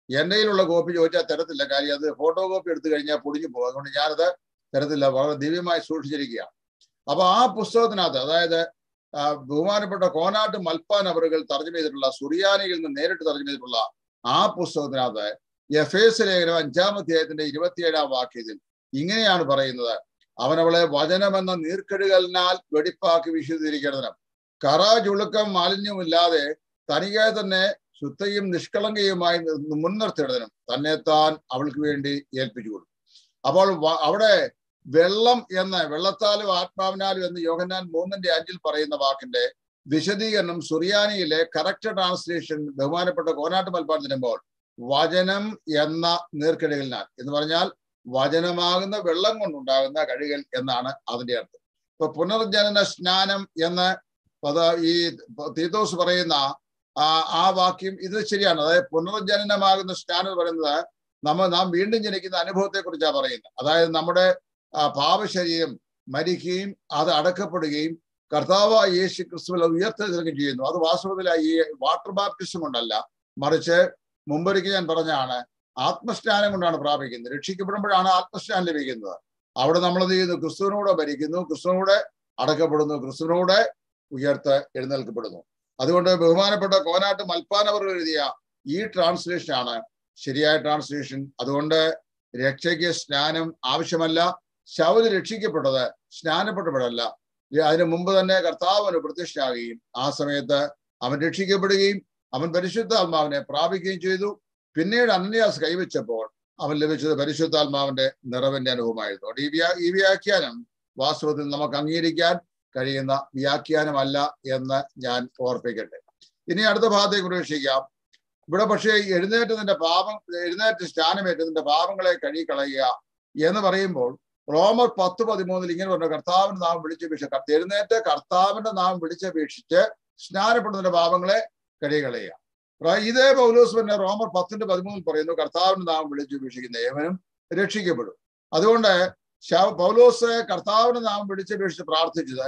എൻ്റെ കയ്യിലുള്ള കോപ്പി ചോദിച്ചാൽ തരത്തില്ല കാര്യം അത് ഫോട്ടോ കോപ്പി എടുത്തു കഴിഞ്ഞാൽ പൊടിഞ്ഞു പോകും അതുകൊണ്ട് ഞാനത് തരത്തില്ല വളരെ ദിവ്യമായി സൂക്ഷിച്ചിരിക്കുകയാണ് അപ്പൊ ആ പുസ്തകത്തിനകത്ത് അതായത് ആ, ബഹുമാനപ്പെട്ട കോനാട്ട് മൽപ്പാൻ അവറുകൾ തർജ്ജമ ചെയ്തിട്ടുള്ള സുറിയാനിയിൽ നിന്ന് നേരിട്ട് തർജ്ജമ ചെയ്തിട്ടുള്ള ആ പുസ്തകത്തിനകത്ത് എഫ് എസ് ലേഖനം അഞ്ചാം അധ്യായത്തിന്റെ ഇരുപത്തിയേഴാം വാക്യത്തിൽ ഇങ്ങനെയാണ് പറയുന്നത് അവനവളെ വചനമെന്ന നീർക്കെടുകലിനാൽ വെടിപ്പാക്കി വിശുദ്ധീകരിക്കണം കറ ചുളുക്കം മാലിന്യമില്ലാതെ തനികെ തന്നെ ശുദ്ധയും നിഷ്കളങ്കയുമായി നി- മുൻനിർത്തിയിടണം തന്നെ താൻ അവൾക്ക് വേണ്ടി ഏൽപ്പിച്ചു കൊടുക്കും അപ്പോൾ വ- അവിടെ വെള്ളം എന്ന് വെള്ളത്താലും ആത്മാവിനാലും എന്ന് യോഹന്നാൻ മൂന്നിന്റെ അഞ്ചിൽ പറയുന്ന വാക്കിന്റെ വിശദീകരണം സുറിയാനിയിലെ കറക്റ്റ് ട്രാൻസ്ലേഷൻ ബഹുമാനപ്പെട്ട കോനാട്ട് മൽപ്പാൻ തരുമ്പോൾ വചനം എന്ന നീർക്കിടകളിനാൽ എന്ന് പറഞ്ഞാൽ വചനമാകുന്ന വെള്ളം കൊണ്ടുണ്ടാകുന്ന കഴുകൽ എന്നാണ് അതിന്റെ അർത്ഥം ഇപ്പൊ പുനർജനന സ്നാനം എന്ന് പദ ഈ തീത്തോസ് പറയുന്ന ആ ആ വാക്യം ഇത് ശരിയാണ് അതായത് പുനർജനനമാകുന്ന സ്നാനം എന്ന് പറയുന്നത് നമ്മ നാം വീണ്ടും ജനിക്കുന്ന അനുഭവത്തെ കുറിച്ചാണ് പറയുന്നത് അതായത് നമ്മുടെ ആ, പാപശരീരം മരിക്കുകയും അത് അടക്കപ്പെടുകയും കർത്താവ് യേശു ക്രിസ്തുവിൽ ഉയർത്തെഴുന്നേൽക്കുകയും ചെയ്യുന്നു അത് വാസ്തവത്തിൽ ഈ വാട്ടർ ബാപ്റ്റിസം കൊണ്ടല്ല മറിച്ച് മുമ്പൊരിക്കൽ ഞാൻ പറഞ്ഞാണ് ആത്മസ്നാനം കൊണ്ടാണ് പ്രാപിക്കുന്നത് രക്ഷിക്കപ്പെടുമ്പോഴാണ് ആത്മസ്നാനം ലഭിക്കുന്നത് അവിടെ നമ്മൾ എന്ത് ചെയ്യുന്നു ക്രിസ്തുവിനൂടെ ഭരിക്കുന്നു ക്രിസ്തുവിനൂടെ അടക്കപ്പെടുന്നു ക്രിസ്തുവിനൂടെ ഉയർത്ത് എഴുന്നേൽക്കപ്പെടുന്നു അതുകൊണ്ട് ബഹുമാനപ്പെട്ട കോനാട്ട് മൽപ്പാനവർ എഴുതിയ ഈ ട്രാൻസ്ലേഷൻ ആണ് ശരിയായ ട്രാൻസ്ലേഷൻ അതുകൊണ്ട് രക്ഷയ്ക്ക് സ്നാനം ആവശ്യമല്ല ശൗല് രക്ഷിക്കപ്പെട്ടത് സ്നാനപ്പെട്ടപ്പോഴല്ല അതിനു മുമ്പ് തന്നെ കർത്താവിന് പ്രത്യക്ഷയാകുകയും ആ സമയത്ത് അവൻ രക്ഷിക്കപ്പെടുകയും അവൻ പരിശുദ്ധാത്മാവിനെ പ്രാപിക്കുകയും ചെയ്തു പിന്നീട് അനന്യാസ് കൈവച്ചപ്പോൾ അവൻ ലഭിച്ചത് പരിശുദ്ധാത്മാവിന്റെ നിറവിന്റെ അനുഭവമായിരുന്നു അതുകൊണ്ട് ഈ വ്യാ ഈ വ്യാഖ്യാനം വാസ്തവത്തിൽ നമുക്ക് അംഗീകരിക്കാൻ കഴിയുന്ന വ്യാഖ്യാനമല്ല എന്ന് ഞാൻ ഓർപ്പിക്കട്ടെ ഇനി അടുത്ത ഭാഗത്തേക്ക് പ്രവേശിക്കാം ഇവിടെ പക്ഷേ എഴുന്നേറ്റതിന്റെ പാപം എഴുന്നേറ്റ് സ്നാനമേറ്റതിന്റെ പാപങ്ങളെ കഴുകിക്കളയുക എന്ന് പറയുമ്പോൾ റോമർ പത്ത് പതിമൂന്നിൽ ഇങ്ങനെ പറഞ്ഞു കർത്താവിന്റെ നാമം വിളിച്ചപേക്ഷ എഴുന്നേറ്റ് കർത്താവിന്റെ നാമം വിളിച്ചപേക്ഷിച്ച് സ്നാനപ്പെടുന്നതിന്റെ പാപങ്ങളെ കഴുകിക്കളയുക റ- ഇതേ പൗലോസ് തന്നെ റോമർ പത്തിന്റെ പതിമൂന്നിൽ പറയുന്നു കർത്താവിന്റെ നാമം വിളിച്ചപേക്ഷിക്കുന്ന ഏവനും രക്ഷിക്കപ്പെടും അതുകൊണ്ട് ശ- പൗലോസ് കർത്താവിന്റെ നാമം വിളിച്ചപേക്ഷിച്ച് പ്രാർത്ഥിച്ചത്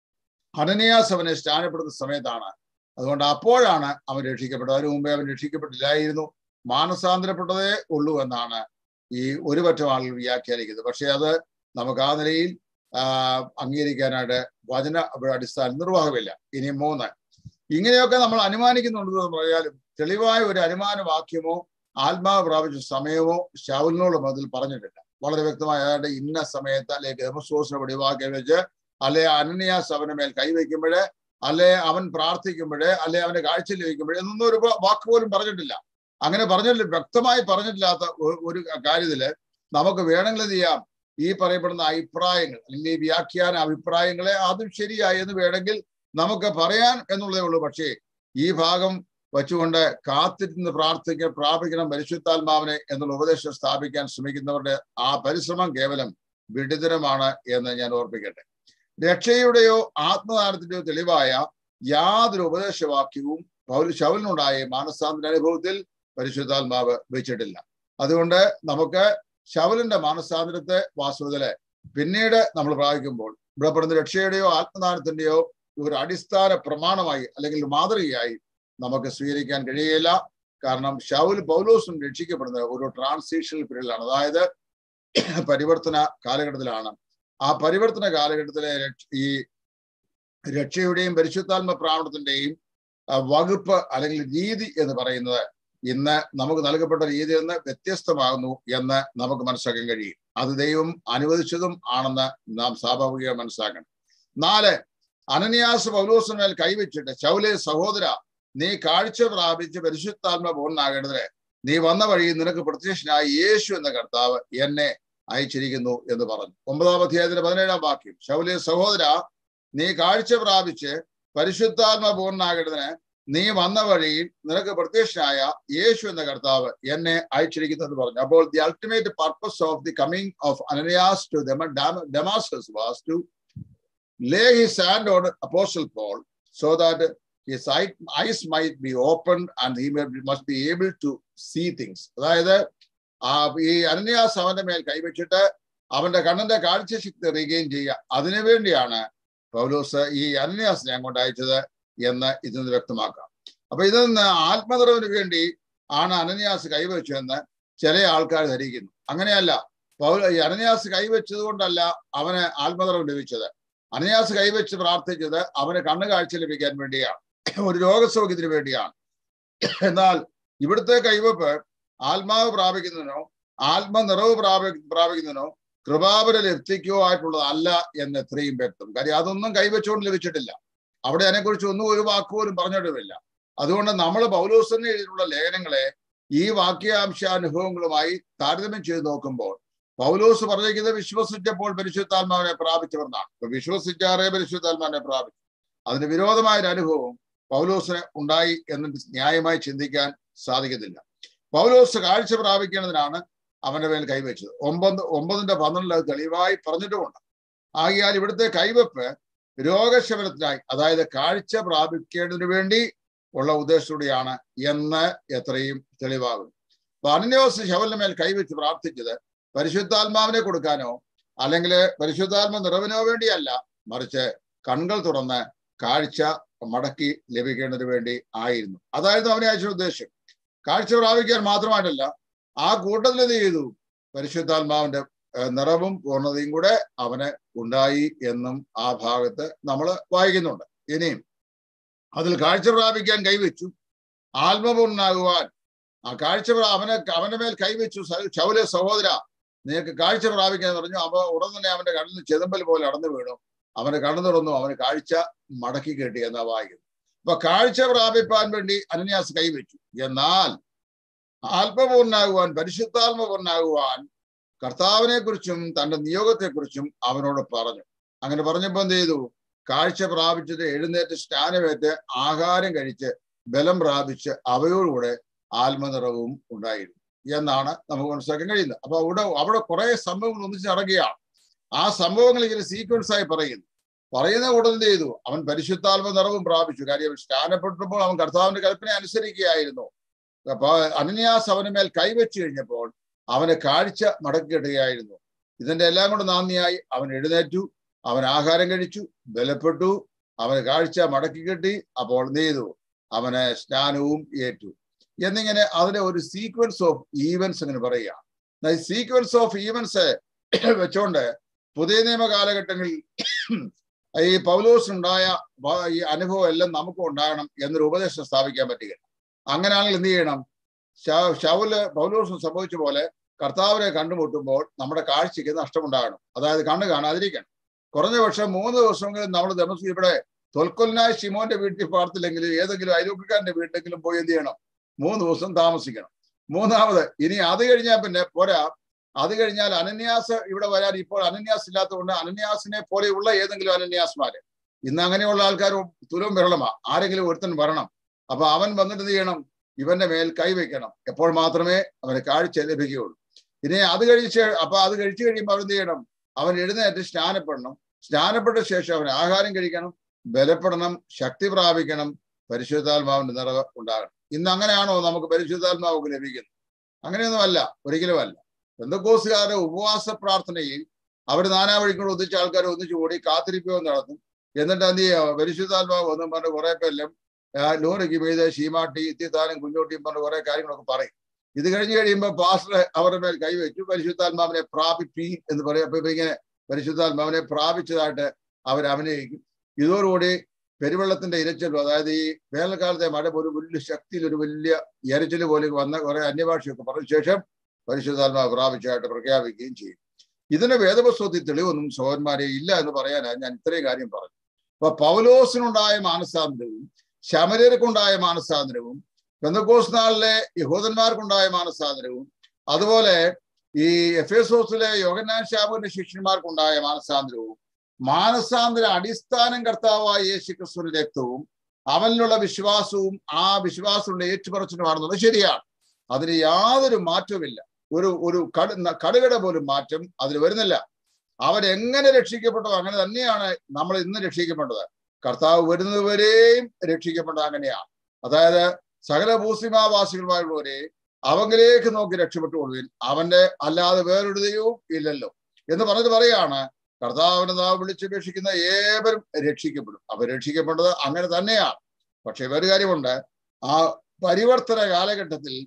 അനനിയാസ് അവനെ സ്നാനപ്പെടുന്ന സമയത്താണ് അതുകൊണ്ട് അപ്പോഴാണ് അവൻ രക്ഷിക്കപ്പെട്ടത് അതിനു മുമ്പേ അവൻ രക്ഷിക്കപ്പെട്ടില്ലായിരുന്നു മാനസാന്തരപ്പെട്ടതേ ഉള്ളൂ എന്നാണ് ഈ ഒരു പറ്റം ആളുകൾ വ്യാഖ്യാനിക്കുന്നത് പക്ഷെ അത് നമുക്ക് ആ നിലയിൽ ആ, അംഗീകരിക്കാനായിട്ട് വചന അടിസ്ഥാന നിർവാഹമില്ല ഇനി മൂന്ന് ഇങ്ങനെയൊക്കെ നമ്മൾ അനുമാനിക്കുന്നുണ്ടെന്ന് പറയാലും തെളിവായ ഒരു അനുമാന വാക്യമോ ആത്മാവ് പ്രാപിച്ച സമയമോ ശൗലിനോട് അതിൽ പറഞ്ഞിട്ടില്ല വളരെ വ്യക്തമായ അയാളുടെ ഇന്ന സമയത്ത് അല്ലെ ഡെമോസോസിനെ വെടിവാക്കി വെച്ച് അല്ലെ അനന്യാസ് അവന്റെ മേൽ കൈവയ്ക്കുമ്പോഴേ അല്ലെ അവൻ പ്രാർത്ഥിക്കുമ്പോഴേ അല്ലെ അവന്റെ കാഴ്ച ലഭിക്കുമ്പോഴേ എന്നൊന്നും ഒരു വാക്ക് പോലും പറഞ്ഞിട്ടില്ല അങ്ങനെ പറഞ്ഞിട്ടില്ല വ്യക്തമായി പറഞ്ഞിട്ടില്ലാത്ത ഒ- ഒരു കാര്യത്തില് നമുക്ക് വേണമെങ്കിൽ എന്ത് ചെയ്യാം ഈ പറയപ്പെടുന്ന അഭിപ്രായങ്ങൾ അല്ലെങ്കിൽ ഈ വ്യാഖ്യാന അഭിപ്രായങ്ങളെ അതും ശരിയായി എന്ന് വേണമെങ്കിൽ നമുക്ക് പറയാൻ എന്നുള്ളതേ ഉള്ളൂ പക്ഷേ ഈ ഭാഗം വച്ചുകൊണ്ട് കാത്തിരുന്ന് പ്രാർത്ഥിക്കാൻ പ്രാപിക്കണം പരിശുദ്ധാത്മാവിനെ എന്നുള്ള ഉപദേശം സ്ഥാപിക്കാൻ ശ്രമിക്കുന്നവരുടെ ആ പരിശ്രമം കേവലം വിഡിതരമാണ് എന്ന് ഞാൻ ഓർപ്പിക്കട്ടെ രക്ഷയുടെയോ ആത്മദാനത്തിന്റെയോ തെളിവായ യാതൊരു ഉപദേശവാക്യവും പൗല ശവലിനുണ്ടായ മാനസാന്തര അനുഭവത്തിൽ പരിശുദ്ധാത്മാവ് വെച്ചിട്ടില്ല അതുകൊണ്ട് നമുക്ക് ശവലിന്റെ മാനസാന്തരത്തെ വാസ്തവത്തില് പിന്നീട് നമ്മൾ പ്രാപിക്കുമ്പോൾ ഇവിടെ പറയുന്ന രക്ഷയുടെയോ ആത്മദാനത്തിന്റെയോ ഒരു അടിസ്ഥാന പ്രമാണമായി അല്ലെങ്കിൽ മാതൃകയായി നമുക്ക് സ്വീകരിക്കാൻ കഴിയുകയില്ല കാരണം ഷൗൽ പൗലോസും രക്ഷിക്കപ്പെടുന്നത് ഒരു ട്രാൻസിഷണൽ പീരീഡിലാണ് അതായത് പരിവർത്തന കാലഘട്ടത്തിലാണ് ആ പരിവർത്തന കാലഘട്ടത്തിലെ രക്ഷ- ഈ രക്ഷയുടെയും പരിശുദ്ധാത്മ പ്രാവണത്തിന്റെയും ആ, വകുപ്പ് അല്ലെങ്കിൽ രീതി എന്ന് പറയുന്നത് ഇന്ന് നമുക്ക് നൽകപ്പെട്ട രീതിയിൽ നിന്ന് വ്യത്യസ്തമാകുന്നു എന്ന് നമുക്ക് മനസ്സിലാക്കാൻ കഴിയും അത് ദൈവം അനുവദിച്ചതും ആണെന്ന് നാം സ്വാഭാവികമായി മനസ്സിലാക്കണം നാല് അനന്യാസ് പൗലോസിന്മേൽ കൈവച്ചിട്ട് ശൗലെ സഹോദര നീ കാഴ്ച പ്രാപിച്ച് പരിശുദ്ധാത്മ പൂർണ്ണാകേണ്ടതിന് നീ വന്ന വഴി നിനക്ക് പ്രത്യക്ഷനായ യേശു എന്ന കർത്താവ് എന്നെ അയച്ചിരിക്കുന്നു എന്ന് പറഞ്ഞു ഒമ്പതാം അധ്യായത്തിന്റെ പതിനേഴാം വാക്യം ശൗലെ സഹോദര നീ കാഴ്ച പ്രാപിച്ച് പരിശുദ്ധാത്മ പൂർണ്ണാകേണ്ടതിന് നീ വന്ന വഴിയിൽ നിനക്ക് പ്രത്യക്ഷനായ യേശു എന്ന കർത്താവ് എന്നെ അയച്ചിരിക്കുന്നു എന്ന് പറഞ്ഞു അപ്പോൾ the ultimate purpose of the coming of Ananias to Damascus was to lay his hand on Apostle Paul so that his sight, eyes might be opened and he may, must be able to see things. അതായത് ആ ഈ അനന്യാസ് അവന്റെ മേൽ കൈവച്ചിട്ട് അവന്റെ കണ്ണിന്റെ കാഴ്ചശക്തി regain ചെയ്യുക അതിനു വേണ്ടിയാണ് പൗലോസ് ഈ അനന്യാസിനെ അങ്ങോട്ട് അയച്ചത് എന്ന് ഇതിൽ നിന്ന് വ്യക്തമാക്കാം അപ്പൊ ഇതിൽ നിന്ന് ആത്മനിറവിന് വേണ്ടി ആണ് അനന്യാസ് കൈവച്ചതെന്ന് ചില ആൾക്കാർ ധരിക്കുന്നു അങ്ങനെയല്ല പൗല ഈ അനന്യാസ് കൈവച്ചത് കൊണ്ടല്ല അവന് ആത്മനിറവ് ലഭിച്ചത് അനന്യാസ് കൈവച്ച് പ്രാർത്ഥിച്ചത് അവന് കണ്ണു കാഴ്ച ലഭിക്കാൻ വേണ്ടിയാണ് ഒരു രോഗസൗഖ്യത്തിന് വേണ്ടിയാണ് എന്നാൽ ഇവിടുത്തെ കൈവപ്പ് ആത്മാവ് പ്രാപിക്കുന്നതിനോ ആത്മനിറവ് പ്രാപി പ്രാപിക്കുന്നതിനോ കൃപാപര ലബ്ധിക്കോ ആയിട്ടുള്ളത് അല്ല എന്ന് എത്രയും വ്യക്തം കാര്യം അതൊന്നും കൈവച്ചുകൊണ്ട് ലഭിച്ചിട്ടില്ല അവിടെ അതിനെക്കുറിച്ച് ഒന്നും ഒരു വാക്കുപോലും പറഞ്ഞിട്ടുമില്ല അതുകൊണ്ട് നമ്മൾ പൗലോസിന് എഴുതിയിട്ടുള്ള ലേഖനങ്ങളെ ഈ വാക്യാംശാനുഭവങ്ങളുമായി താരതമ്യം ചെയ്ത് നോക്കുമ്പോൾ പൗലോസ് പറഞ്ഞിരിക്കുന്നത് വിശ്വസിച്ചപ്പോൾ പരിശുദ്ധാത്മാവിനെ പ്രാപിച്ചവരെന്നാണ് ഇപ്പൊ വിശ്വസിച്ചാറേ പരിശുദ്ധാത്മാവിനെ പ്രാപിച്ചു അതിന് വിരോധമായ ഒരു അനുഭവം പൗലോസിന് ഉണ്ടായി എന്ന് ന്യായമായി ചിന്തിക്കാൻ സാധിക്കത്തില്ല പൗലോസ് കാഴ്ച പ്രാപിക്കേണ്ടതിനാണ് അവന്റെ മേൽ കൈവച്ചത് ഒമ്പത് ഒമ്പതിന്റെ പന്ത്രണ്ടിൽ അത് തെളിവായി പറഞ്ഞിട്ടുമുണ്ട് ആകിയാൽ ഇവിടുത്തെ കൈവപ്പ് രോഗശമനത്തിനായി അതായത് കാഴ്ച പ്രാപിക്കേണ്ടതിന് വേണ്ടി ഉള്ള ഉദ്ദേശത്തോടെയാണ് എന്ന് എത്രയും തെളിവാകുന്നു അപ്പൊ അനന്യോസ് ശവലിന് മേൽ കൈവച്ച് പ്രാർത്ഥിച്ചത് പരിശുദ്ധാത്മാവിനെ കൊടുക്കാനോ അല്ലെങ്കിൽ പരിശുദ്ധാത്മ നിറവിനോ വേണ്ടിയല്ല മറിച്ച് കൺകൾ തുറന്ന് കാഴ്ച മടക്കി ലഭിക്കേണ്ടതിന് വേണ്ടി ആയിരുന്നു അതായിരുന്നു അവനെ അയച്ച ഉദ്ദേശം കാഴ്ച പ്രാപിക്കാൻ മാത്രമായിട്ടല്ല ആ കൂട്ടത്തിൽ എന്ത് ചെയ്തു പരിശുദ്ധാത്മാവിന്റെ നിറവും പൂർണ്ണതയും കൂടെ അവന് ഉണ്ടായി എന്നും ആ ഭാഗത്ത് നമ്മൾ വായിക്കുന്നുണ്ട് ഇനിയും അതിൽ കാഴ്ച പ്രാപിക്കാൻ കൈവച്ചു ആത്മപൂർണ്ണാകുവാൻ ആ കാഴ്ച അവനെ അവന്റെ മേൽ കൈവച്ചു ശൗല സഹോദര നിനക്ക് കാഴ്ച പ്രാപിക്കാൻ പറഞ്ഞു അവ ഉടൻ തന്നെ അവന്റെ കണ്ണിൽ ചെതമ്പൽ പോലെ അടന്നു വീണു അവന്റെ കണ്ണു തുറന്നു അവന് കാഴ്ച മടക്കി കെട്ടി എന്നാ വായിക്കുന്നു അപ്പൊ കാഴ്ച പ്രാപിപ്പാൻ വേണ്ടി അനന്യാസ് കൈവച്ചു എന്നാൽ ആത്മപൂർണ്ണാകുവാൻ പരിശുദ്ധാത്മപൂർണ്ണാകുവാൻ കർത്താവിനെ കുറിച്ചും തന്റെ നിയോഗത്തെക്കുറിച്ചും അവനോട് പറഞ്ഞു അങ്ങനെ പറഞ്ഞപ്പോ എന്ത് ചെയ്തു കാഴ്ച പ്രാപിച്ചിട്ട് എഴുന്നേറ്റ് സ്നാനമേറ്റ് ആഹാരം കഴിച്ച് ബലം പ്രാപിച്ച് അവയോടുകൂടെ ആത്മനിറവും ഉണ്ടായിരുന്നു എന്നാണ് നമുക്ക് മനസ്സിലാക്കാൻ കഴിയുന്നത് അപ്പൊ അവിടെ അവിടെ കുറെ സംഭവങ്ങൾ ഒന്നിച്ച് നടക്കുകയാണ് ആ സംഭവങ്ങൾ ഇങ്ങനെ സീക്വൻസ് ആയി പറയുന്നു പറയുന്ന ഉടൻ എന്ത് ചെയ്തു അവൻ പരിശുദ്ധാത്മ നിറവും പ്രാപിച്ചു കാര്യം സ്നാനപ്പെട്ടപ്പോൾ അവൻ കർത്താവിന്റെ കൽപ്പന അനുസരിക്കുകയായിരുന്നു അപ്പൊ അനന്യാസ് അവന് മേൽ കൈവച്ചു കഴിഞ്ഞപ്പോൾ അവന് കാഴ്ച മടക്കിയിടുകയായിരുന്നു ഇതിന്റെ എല്ലാം കൊണ്ട് നാന്ദിയായി അവൻ എഴുന്നേറ്റു അവൻ ആഹാരം കഴിച്ചു ബലപ്പെട്ടു അവന് കാഴ്ച മടക്കി കെട്ടി അപ്പോൾ എന്ത് ചെയ്തു അവന് സ്നാനവും ഏറ്റു എന്നിങ്ങനെ അതിന്റെ ഒരു സീക്വൻസ് ഓഫ് ഈവൻസ് അങ്ങനെ പറയുക സീക്വൻസ് ഓഫ് ഈവൻസ് വെച്ചോണ്ട് പുതിയ നിയമ കാലഘട്ടങ്ങളിൽ ഈ പൗലോസിനുണ്ടായ ഈ അനുഭവം എല്ലാം നമുക്കും ഉണ്ടാകണം എന്നൊരു ഉപദേശം സ്ഥാപിക്കാൻ പറ്റുകയില്ല അങ്ങനെയാണെങ്കിൽ എന്ത് ചെയ്യണം ഷൗല് പൗലോസിന് സംഭവിച്ച പോലെ കർത്താവിനെ കണ്ടുമുട്ടുമ്പോൾ നമ്മുടെ കാഴ്ചയ്ക്ക് നഷ്ടമുണ്ടാകണം അതായത് കണ്ണ് കാണാതിരിക്കണം കുറഞ്ഞ പക്ഷം മൂന്ന് ദിവസമെങ്കിലും നമ്മൾ ദമസ് ഇവിടെ തൊൽക്കൊല്ലായ ഷിമോന്റെ വീട്ടിൽ പാർത്തില്ലെങ്കിൽ ഏതെങ്കിലും അയൽവക്കാരന്റെ വീട്ടിലെങ്കിലും പോയി എന്ത് ചെയ്യണം മൂന്ന് ദിവസം താമസിക്കണം മൂന്നാമത് ഇനി അത് കഴിഞ്ഞാൽ പിന്നെ പോരാ അത് കഴിഞ്ഞാൽ അനന്യാസ് ഇവിടെ വരാൻ ഇപ്പോൾ അനന്യാസ് ഇല്ലാത്തതുകൊണ്ട് അനന്യാസിനെ പോലെയുള്ള ഏതെങ്കിലും അനന്യാസ്മാര് ഇന്ന് അങ്ങനെയുള്ള ആൾക്കാർ തുലവും വിരളമാ ആരെങ്കിലും ഒരുത്തൻ വരണം അപ്പൊ അവൻ വന്നിട്ട് എന്ത് ചെയ്യണം ഇവന്റെ മേൽ കൈവയ്ക്കണം എപ്പോൾ മാത്രമേ അവന് കാഴ്ച ലഭിക്കുകയുള്ളൂ ഇനി അത് കഴിച്ച് അപ്പൊ അത് കഴിച്ചു കഴിയുമ്പോൾ അവൻ എന്ത് ചെയ്യണം അവൻ എഴുന്നേറ്റ് സ്നാനപ്പെടണം സ്നാനപ്പെട്ട ശേഷം അവൻ ആഹാരം കഴിക്കണം ബലപ്പെടണം ശക്തി പ്രാപിക്കണം പരിശുദ്ധാത്മാവിന്റെ നിറവ് ഉണ്ടാകണം ഇന്ന് അങ്ങനെയാണോ നമുക്ക് പരിശുദ്ധാത്മാവ് ലഭിക്കുന്നത് അങ്ങനെയൊന്നുമല്ല ഒരിക്കലുമല്ല ബന്ധക്കോസുകാരുടെ ഉപവാസ പ്രാർത്ഥനയിൽ അവർ നാനാ വഴിക്കൂടെ ഒന്നിച്ച ആൾക്കാർ ഒന്നിച്ചു കൂടി കാത്തിരിക്കുകയും നടത്തും എന്നിട്ട് എന്ത് ചെയ്യുക പരിശുദ്ധാത്മാവ് ഒന്നും പറഞ്ഞ് കുറെ പേരെല്ലാം ലോറിക്ക് പെയ്ത് ശീമാട്ടി ഇത്തിത്താനും കുഞ്ഞോട്ടിയും പറഞ്ഞ കുറെ കാര്യങ്ങളൊക്കെ പറയും ഇത് കഴിഞ്ഞ് കഴിയുമ്പോൾ പാസ്റ്റർ അവരുടെ മേൽ കൈവച്ചു പരിശുദ്ധാത്മാവിനെ പ്രാപിപ്പി എന്ന് പറയും അപ്പൊ ഇങ്ങനെ പരിശുദ്ധാത്മാവിനെ പ്രാപിച്ചതായിട്ട് അവർ അഭിനയിക്കും ഇതോടുകൂടി പെരുവെള്ളത്തിന്റെ ഇരച്ചിലും അതായത് ഈ വേനൽക്കാലത്തെ മഴ ഒരു വലിയ ശക്തിയിൽ ഒരു വലിയ ഇരച്ചിൽ പോലെ വന്ന കുറെ അന്യഭാഷയൊക്കെ പറഞ്ഞ ശേഷം പരിശുദ്ധാത്മാവ് പ്രാപിച്ചതായിട്ട് പ്രഖ്യാപിക്കുകയും ചെയ്യും ഇതിന് വേദപുസ്തകത്തിൽ തെളിവൊന്നും സഹോദരന്മാരെ ഇല്ല എന്ന് പറയാനാണ് ഞാൻ ഇത്രയും കാര്യം പറഞ്ഞു അപ്പൊ പൗലോസിനുണ്ടായ മാനസാന്തരവും ശമരർക്കുണ്ടായ മാനസാന്തരവും ബന്ധക്കോസ് നാളിലെ യഹൂദന്മാർക്കുണ്ടായ മാനസാന്തരവും അതുപോലെ ഈ എഫ് എസോസിലെ യോഗനാൻ ശാബുവിന്റെ ശിഷ്യന്മാർക്കുണ്ടായ മാനസാന്തരവും മാനസാന്തര അടിസ്ഥാനം കർത്താവായ യേശു ക്രിസ്തുവിന്റെ രക്തവും അവനിലുള്ള വിശ്വാസവും ആ വിശ്വാസത്തിന്റെ ഏറ്റുപറച്ചിലുമാണെന്നുള്ളത് ശരിയാണ് അതിന് യാതൊരു മാറ്റവുമില്ല ഒരു ഒരു കട കടുകട പോലും മാറ്റം അതിൽ വരുന്നില്ല അവരെങ്ങനെ രക്ഷിക്കപ്പെട്ടോ അങ്ങനെ തന്നെയാണ് നമ്മൾ ഇന്ന് രക്ഷിക്കപ്പെട്ടത് കർത്താവ് വരുന്നതുവരെയും രക്ഷിക്കപ്പെട്ടത് അങ്ങനെയാണ് അതായത് സകല ഭൂസിമാവാസികളുമായുള്ളവരെ അവങ്കിലേക്ക് നോക്കി രക്ഷപ്പെട്ടുകൊള്ളുവിൻ അവന്റെ അല്ലാതെ വേറൊരു ദൈവവും ഇല്ലല്ലോ എന്ന് പറഞ്ഞത് പറയാണ് കർത്താവിനെ നാം വിളിച്ചപേക്ഷിക്കുന്ന ഏവരും രക്ഷിക്കപ്പെടും അവർ രക്ഷിക്കപ്പെട്ടത് അങ്ങനെ തന്നെയാണ് പക്ഷെ ഒരു കാര്യമുണ്ട് ആ പരിവർത്തന കാലഘട്ടത്തിൽ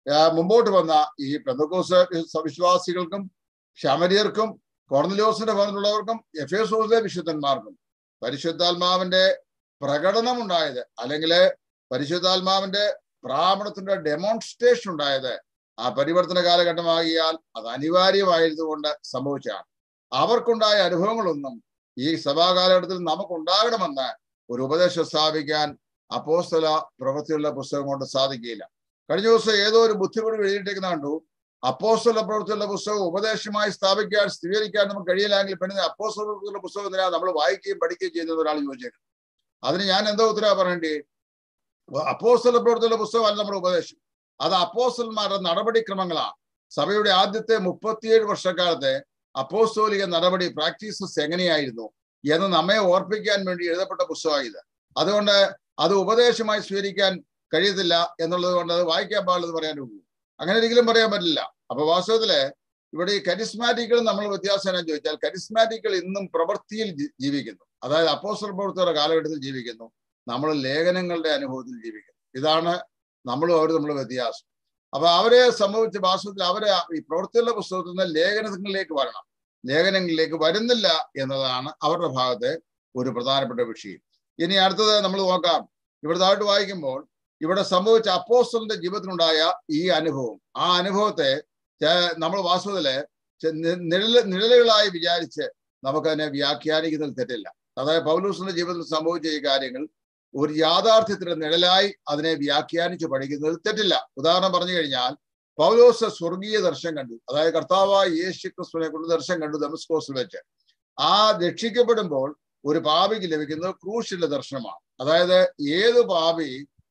മുമ്പോട്ട് വന്ന ഈ പെന്തക്കോസ് വിശ്വാസികൾക്കും ശമരിയർക്കും കോർണലിയോസിന്റെ ഭവനത്തിലുള്ളവർക്കും എഫേസോസിലെ വിശുദ്ധന്മാർക്കും പരിശുദ്ധാത്മാവിന്റെ പ്രകടനം ഉണ്ടായത് അല്ലെങ്കിൽ പരിശുദ്ധാത്മാവിന്റെ പ്രാപണത്തിന്റെ ഡെമോൺസ്ട്രേഷൻ ഉണ്ടായത് ആ പരിവർത്തന കാലഘട്ടമാകിയാൽ അത് അനിവാര്യമായതുകൊണ്ട് സംഭവിച്ചാണ് അവർക്കുണ്ടായ അനുഭവങ്ങളൊന്നും ഈ സഭാകാലഘട്ടത്തിൽ നമുക്കുണ്ടാകണമെന്ന് ഒരു ഉപദേശം സ്ഥാപിക്കാൻ അപ്പോസ്തല പ്രവൃത്തിയുള്ള പുസ്തകം കൊണ്ട് സാധിക്കില്ല കഴിഞ്ഞ ദിവസം ഏതോ ഒരു ബുദ്ധിമുട്ട് എഴുതിയിട്ടേക്കുന്ന കണ്ടു അപ്പോസ്തല പ്രവൃത്തിയുള്ള പുസ്തകം ഉപദേശമായി സ്ഥാപിക്കാൻ സ്ഥിരീകരിക്കാൻ നമുക്ക് കഴിയില്ലെങ്കിൽ പിന്നെ അപ്പോസ്തല പ്രവൃത്തിയുള്ള പുസ്തകം എന്തിനാ നമ്മൾ വായിക്കുകയും പഠിക്കുകയും ചെയ്യുന്നത് ഒരാൾ ചോദിച്ചേക്കും അതിന് ഞാൻ എന്തോ ഉത്തരവാ പറയേണ്ടി അപ്പോസ്തല പ്രവൃത്തിയുള്ള പുസ്തകമല്ല നമ്മുടെ ഉപദേശം അത് അപ്പോസ്റ്റന്മാരുടെ നടപടിക്രമങ്ങളാണ് സഭയുടെ ആദ്യത്തെ മുപ്പത്തിയേഴ് വർഷക്കാലത്തെ അപ്പോസ്തോലിക നടപടി പ്രാക്ടീസസ് എങ്ങനെയായിരുന്നു എന്ന് നമ്മെ ഓർപ്പിക്കാൻ വേണ്ടി എഴുതപ്പെട്ട പുസ്തകമായത് അതുകൊണ്ട് അത് ഉപദേശമായി സ്വീകരിക്കാൻ കഴിയത്തില്ല എന്നുള്ളത് കൊണ്ട് അത് വായിക്കാൻ പാടുള്ളത് പറയാൻ പോകും അങ്ങനെ ഒരിക്കലും പറയാൻ പറ്റില്ല അപ്പൊ വാസ്തവത്തില് ഇവിടെ ഈ കരിസ്മാറ്റിക്കുകൾ നമ്മൾ വ്യത്യാസം എന്നാ ചോദിച്ചാൽ കരിസ്മാറ്റിക്കുകൾ ഇന്നും പ്രവൃത്തിയിൽ ജീവിക്കുന്നു അതായത് അപ്പോസ്റ്റൽ പ്രവൃത്തിയുടെ കാലഘട്ടത്തിൽ ജീവിക്കുന്നു നമ്മൾ ലേഖനങ്ങളുടെ അനുഭവത്തിൽ ജീവിക്കുന്നു ഇതാണ് നമ്മളും അവർ നമ്മൾ വ്യത്യാസം അപ്പൊ അവരെ സംഭവിച്ച വാസ്തവത്തിൽ അവരെ ഈ പ്രവൃത്തിയുള്ള പുസ്തകത്തിൽ നിന്ന് ലേഖനങ്ങളിലേക്ക് വരണം ലേഖനങ്ങളിലേക്ക് വരുന്നില്ല എന്നതാണ് അവരുടെ ഭാഗത്തെ ഒരു പ്രധാനപ്പെട്ട വിഷയം ഇനി അടുത്തത് നമ്മൾ നോക്കാം ഇവിടുത്തായിട്ട് വായിക്കുമ്പോൾ ഇവിടെ സംഭവിച്ച അപ്പോസ്റ്റലിന്റെ ജീവിതത്തിലുണ്ടായ ഈ അനുഭവം ആ അനുഭവത്തെ നമ്മൾ വാസ്തവത്തില് നിഴല നിഴലുകളായി വിചാരിച്ച് നമുക്കതിനെ വ്യാഖ്യാനിക്കുന്നതിൽ തെറ്റില്ല അതായത് പൗലൂസിന്റെ ജീവിതത്തിൽ സംഭവിച്ച ഈ കാര്യങ്ങൾ ഒരു യാഥാർത്ഥ്യത്തിന്റെ നിഴലായി അതിനെ വ്യാഖ്യാനിച്ച് പഠിക്കുന്നതിൽ തെറ്റില്ല ഉദാഹരണം പറഞ്ഞു കഴിഞ്ഞാൽ പൗലോസ് സ്വർഗീയ ദർശനം കണ്ടു അതായത് കർത്താവായ യേശു ക്രിസ്തുവിനെ കൊണ്ട് ദർശനം കണ്ടു ദമസ്കോസിൽ വെച്ച് ആ രക്ഷിക്കപ്പെടുമ്പോൾ ഒരു പാപിക്ക് ലഭിക്കുന്നത് ക്രൂശിന്റെ ദർശനമാണ് അതായത് ഏത് പാപി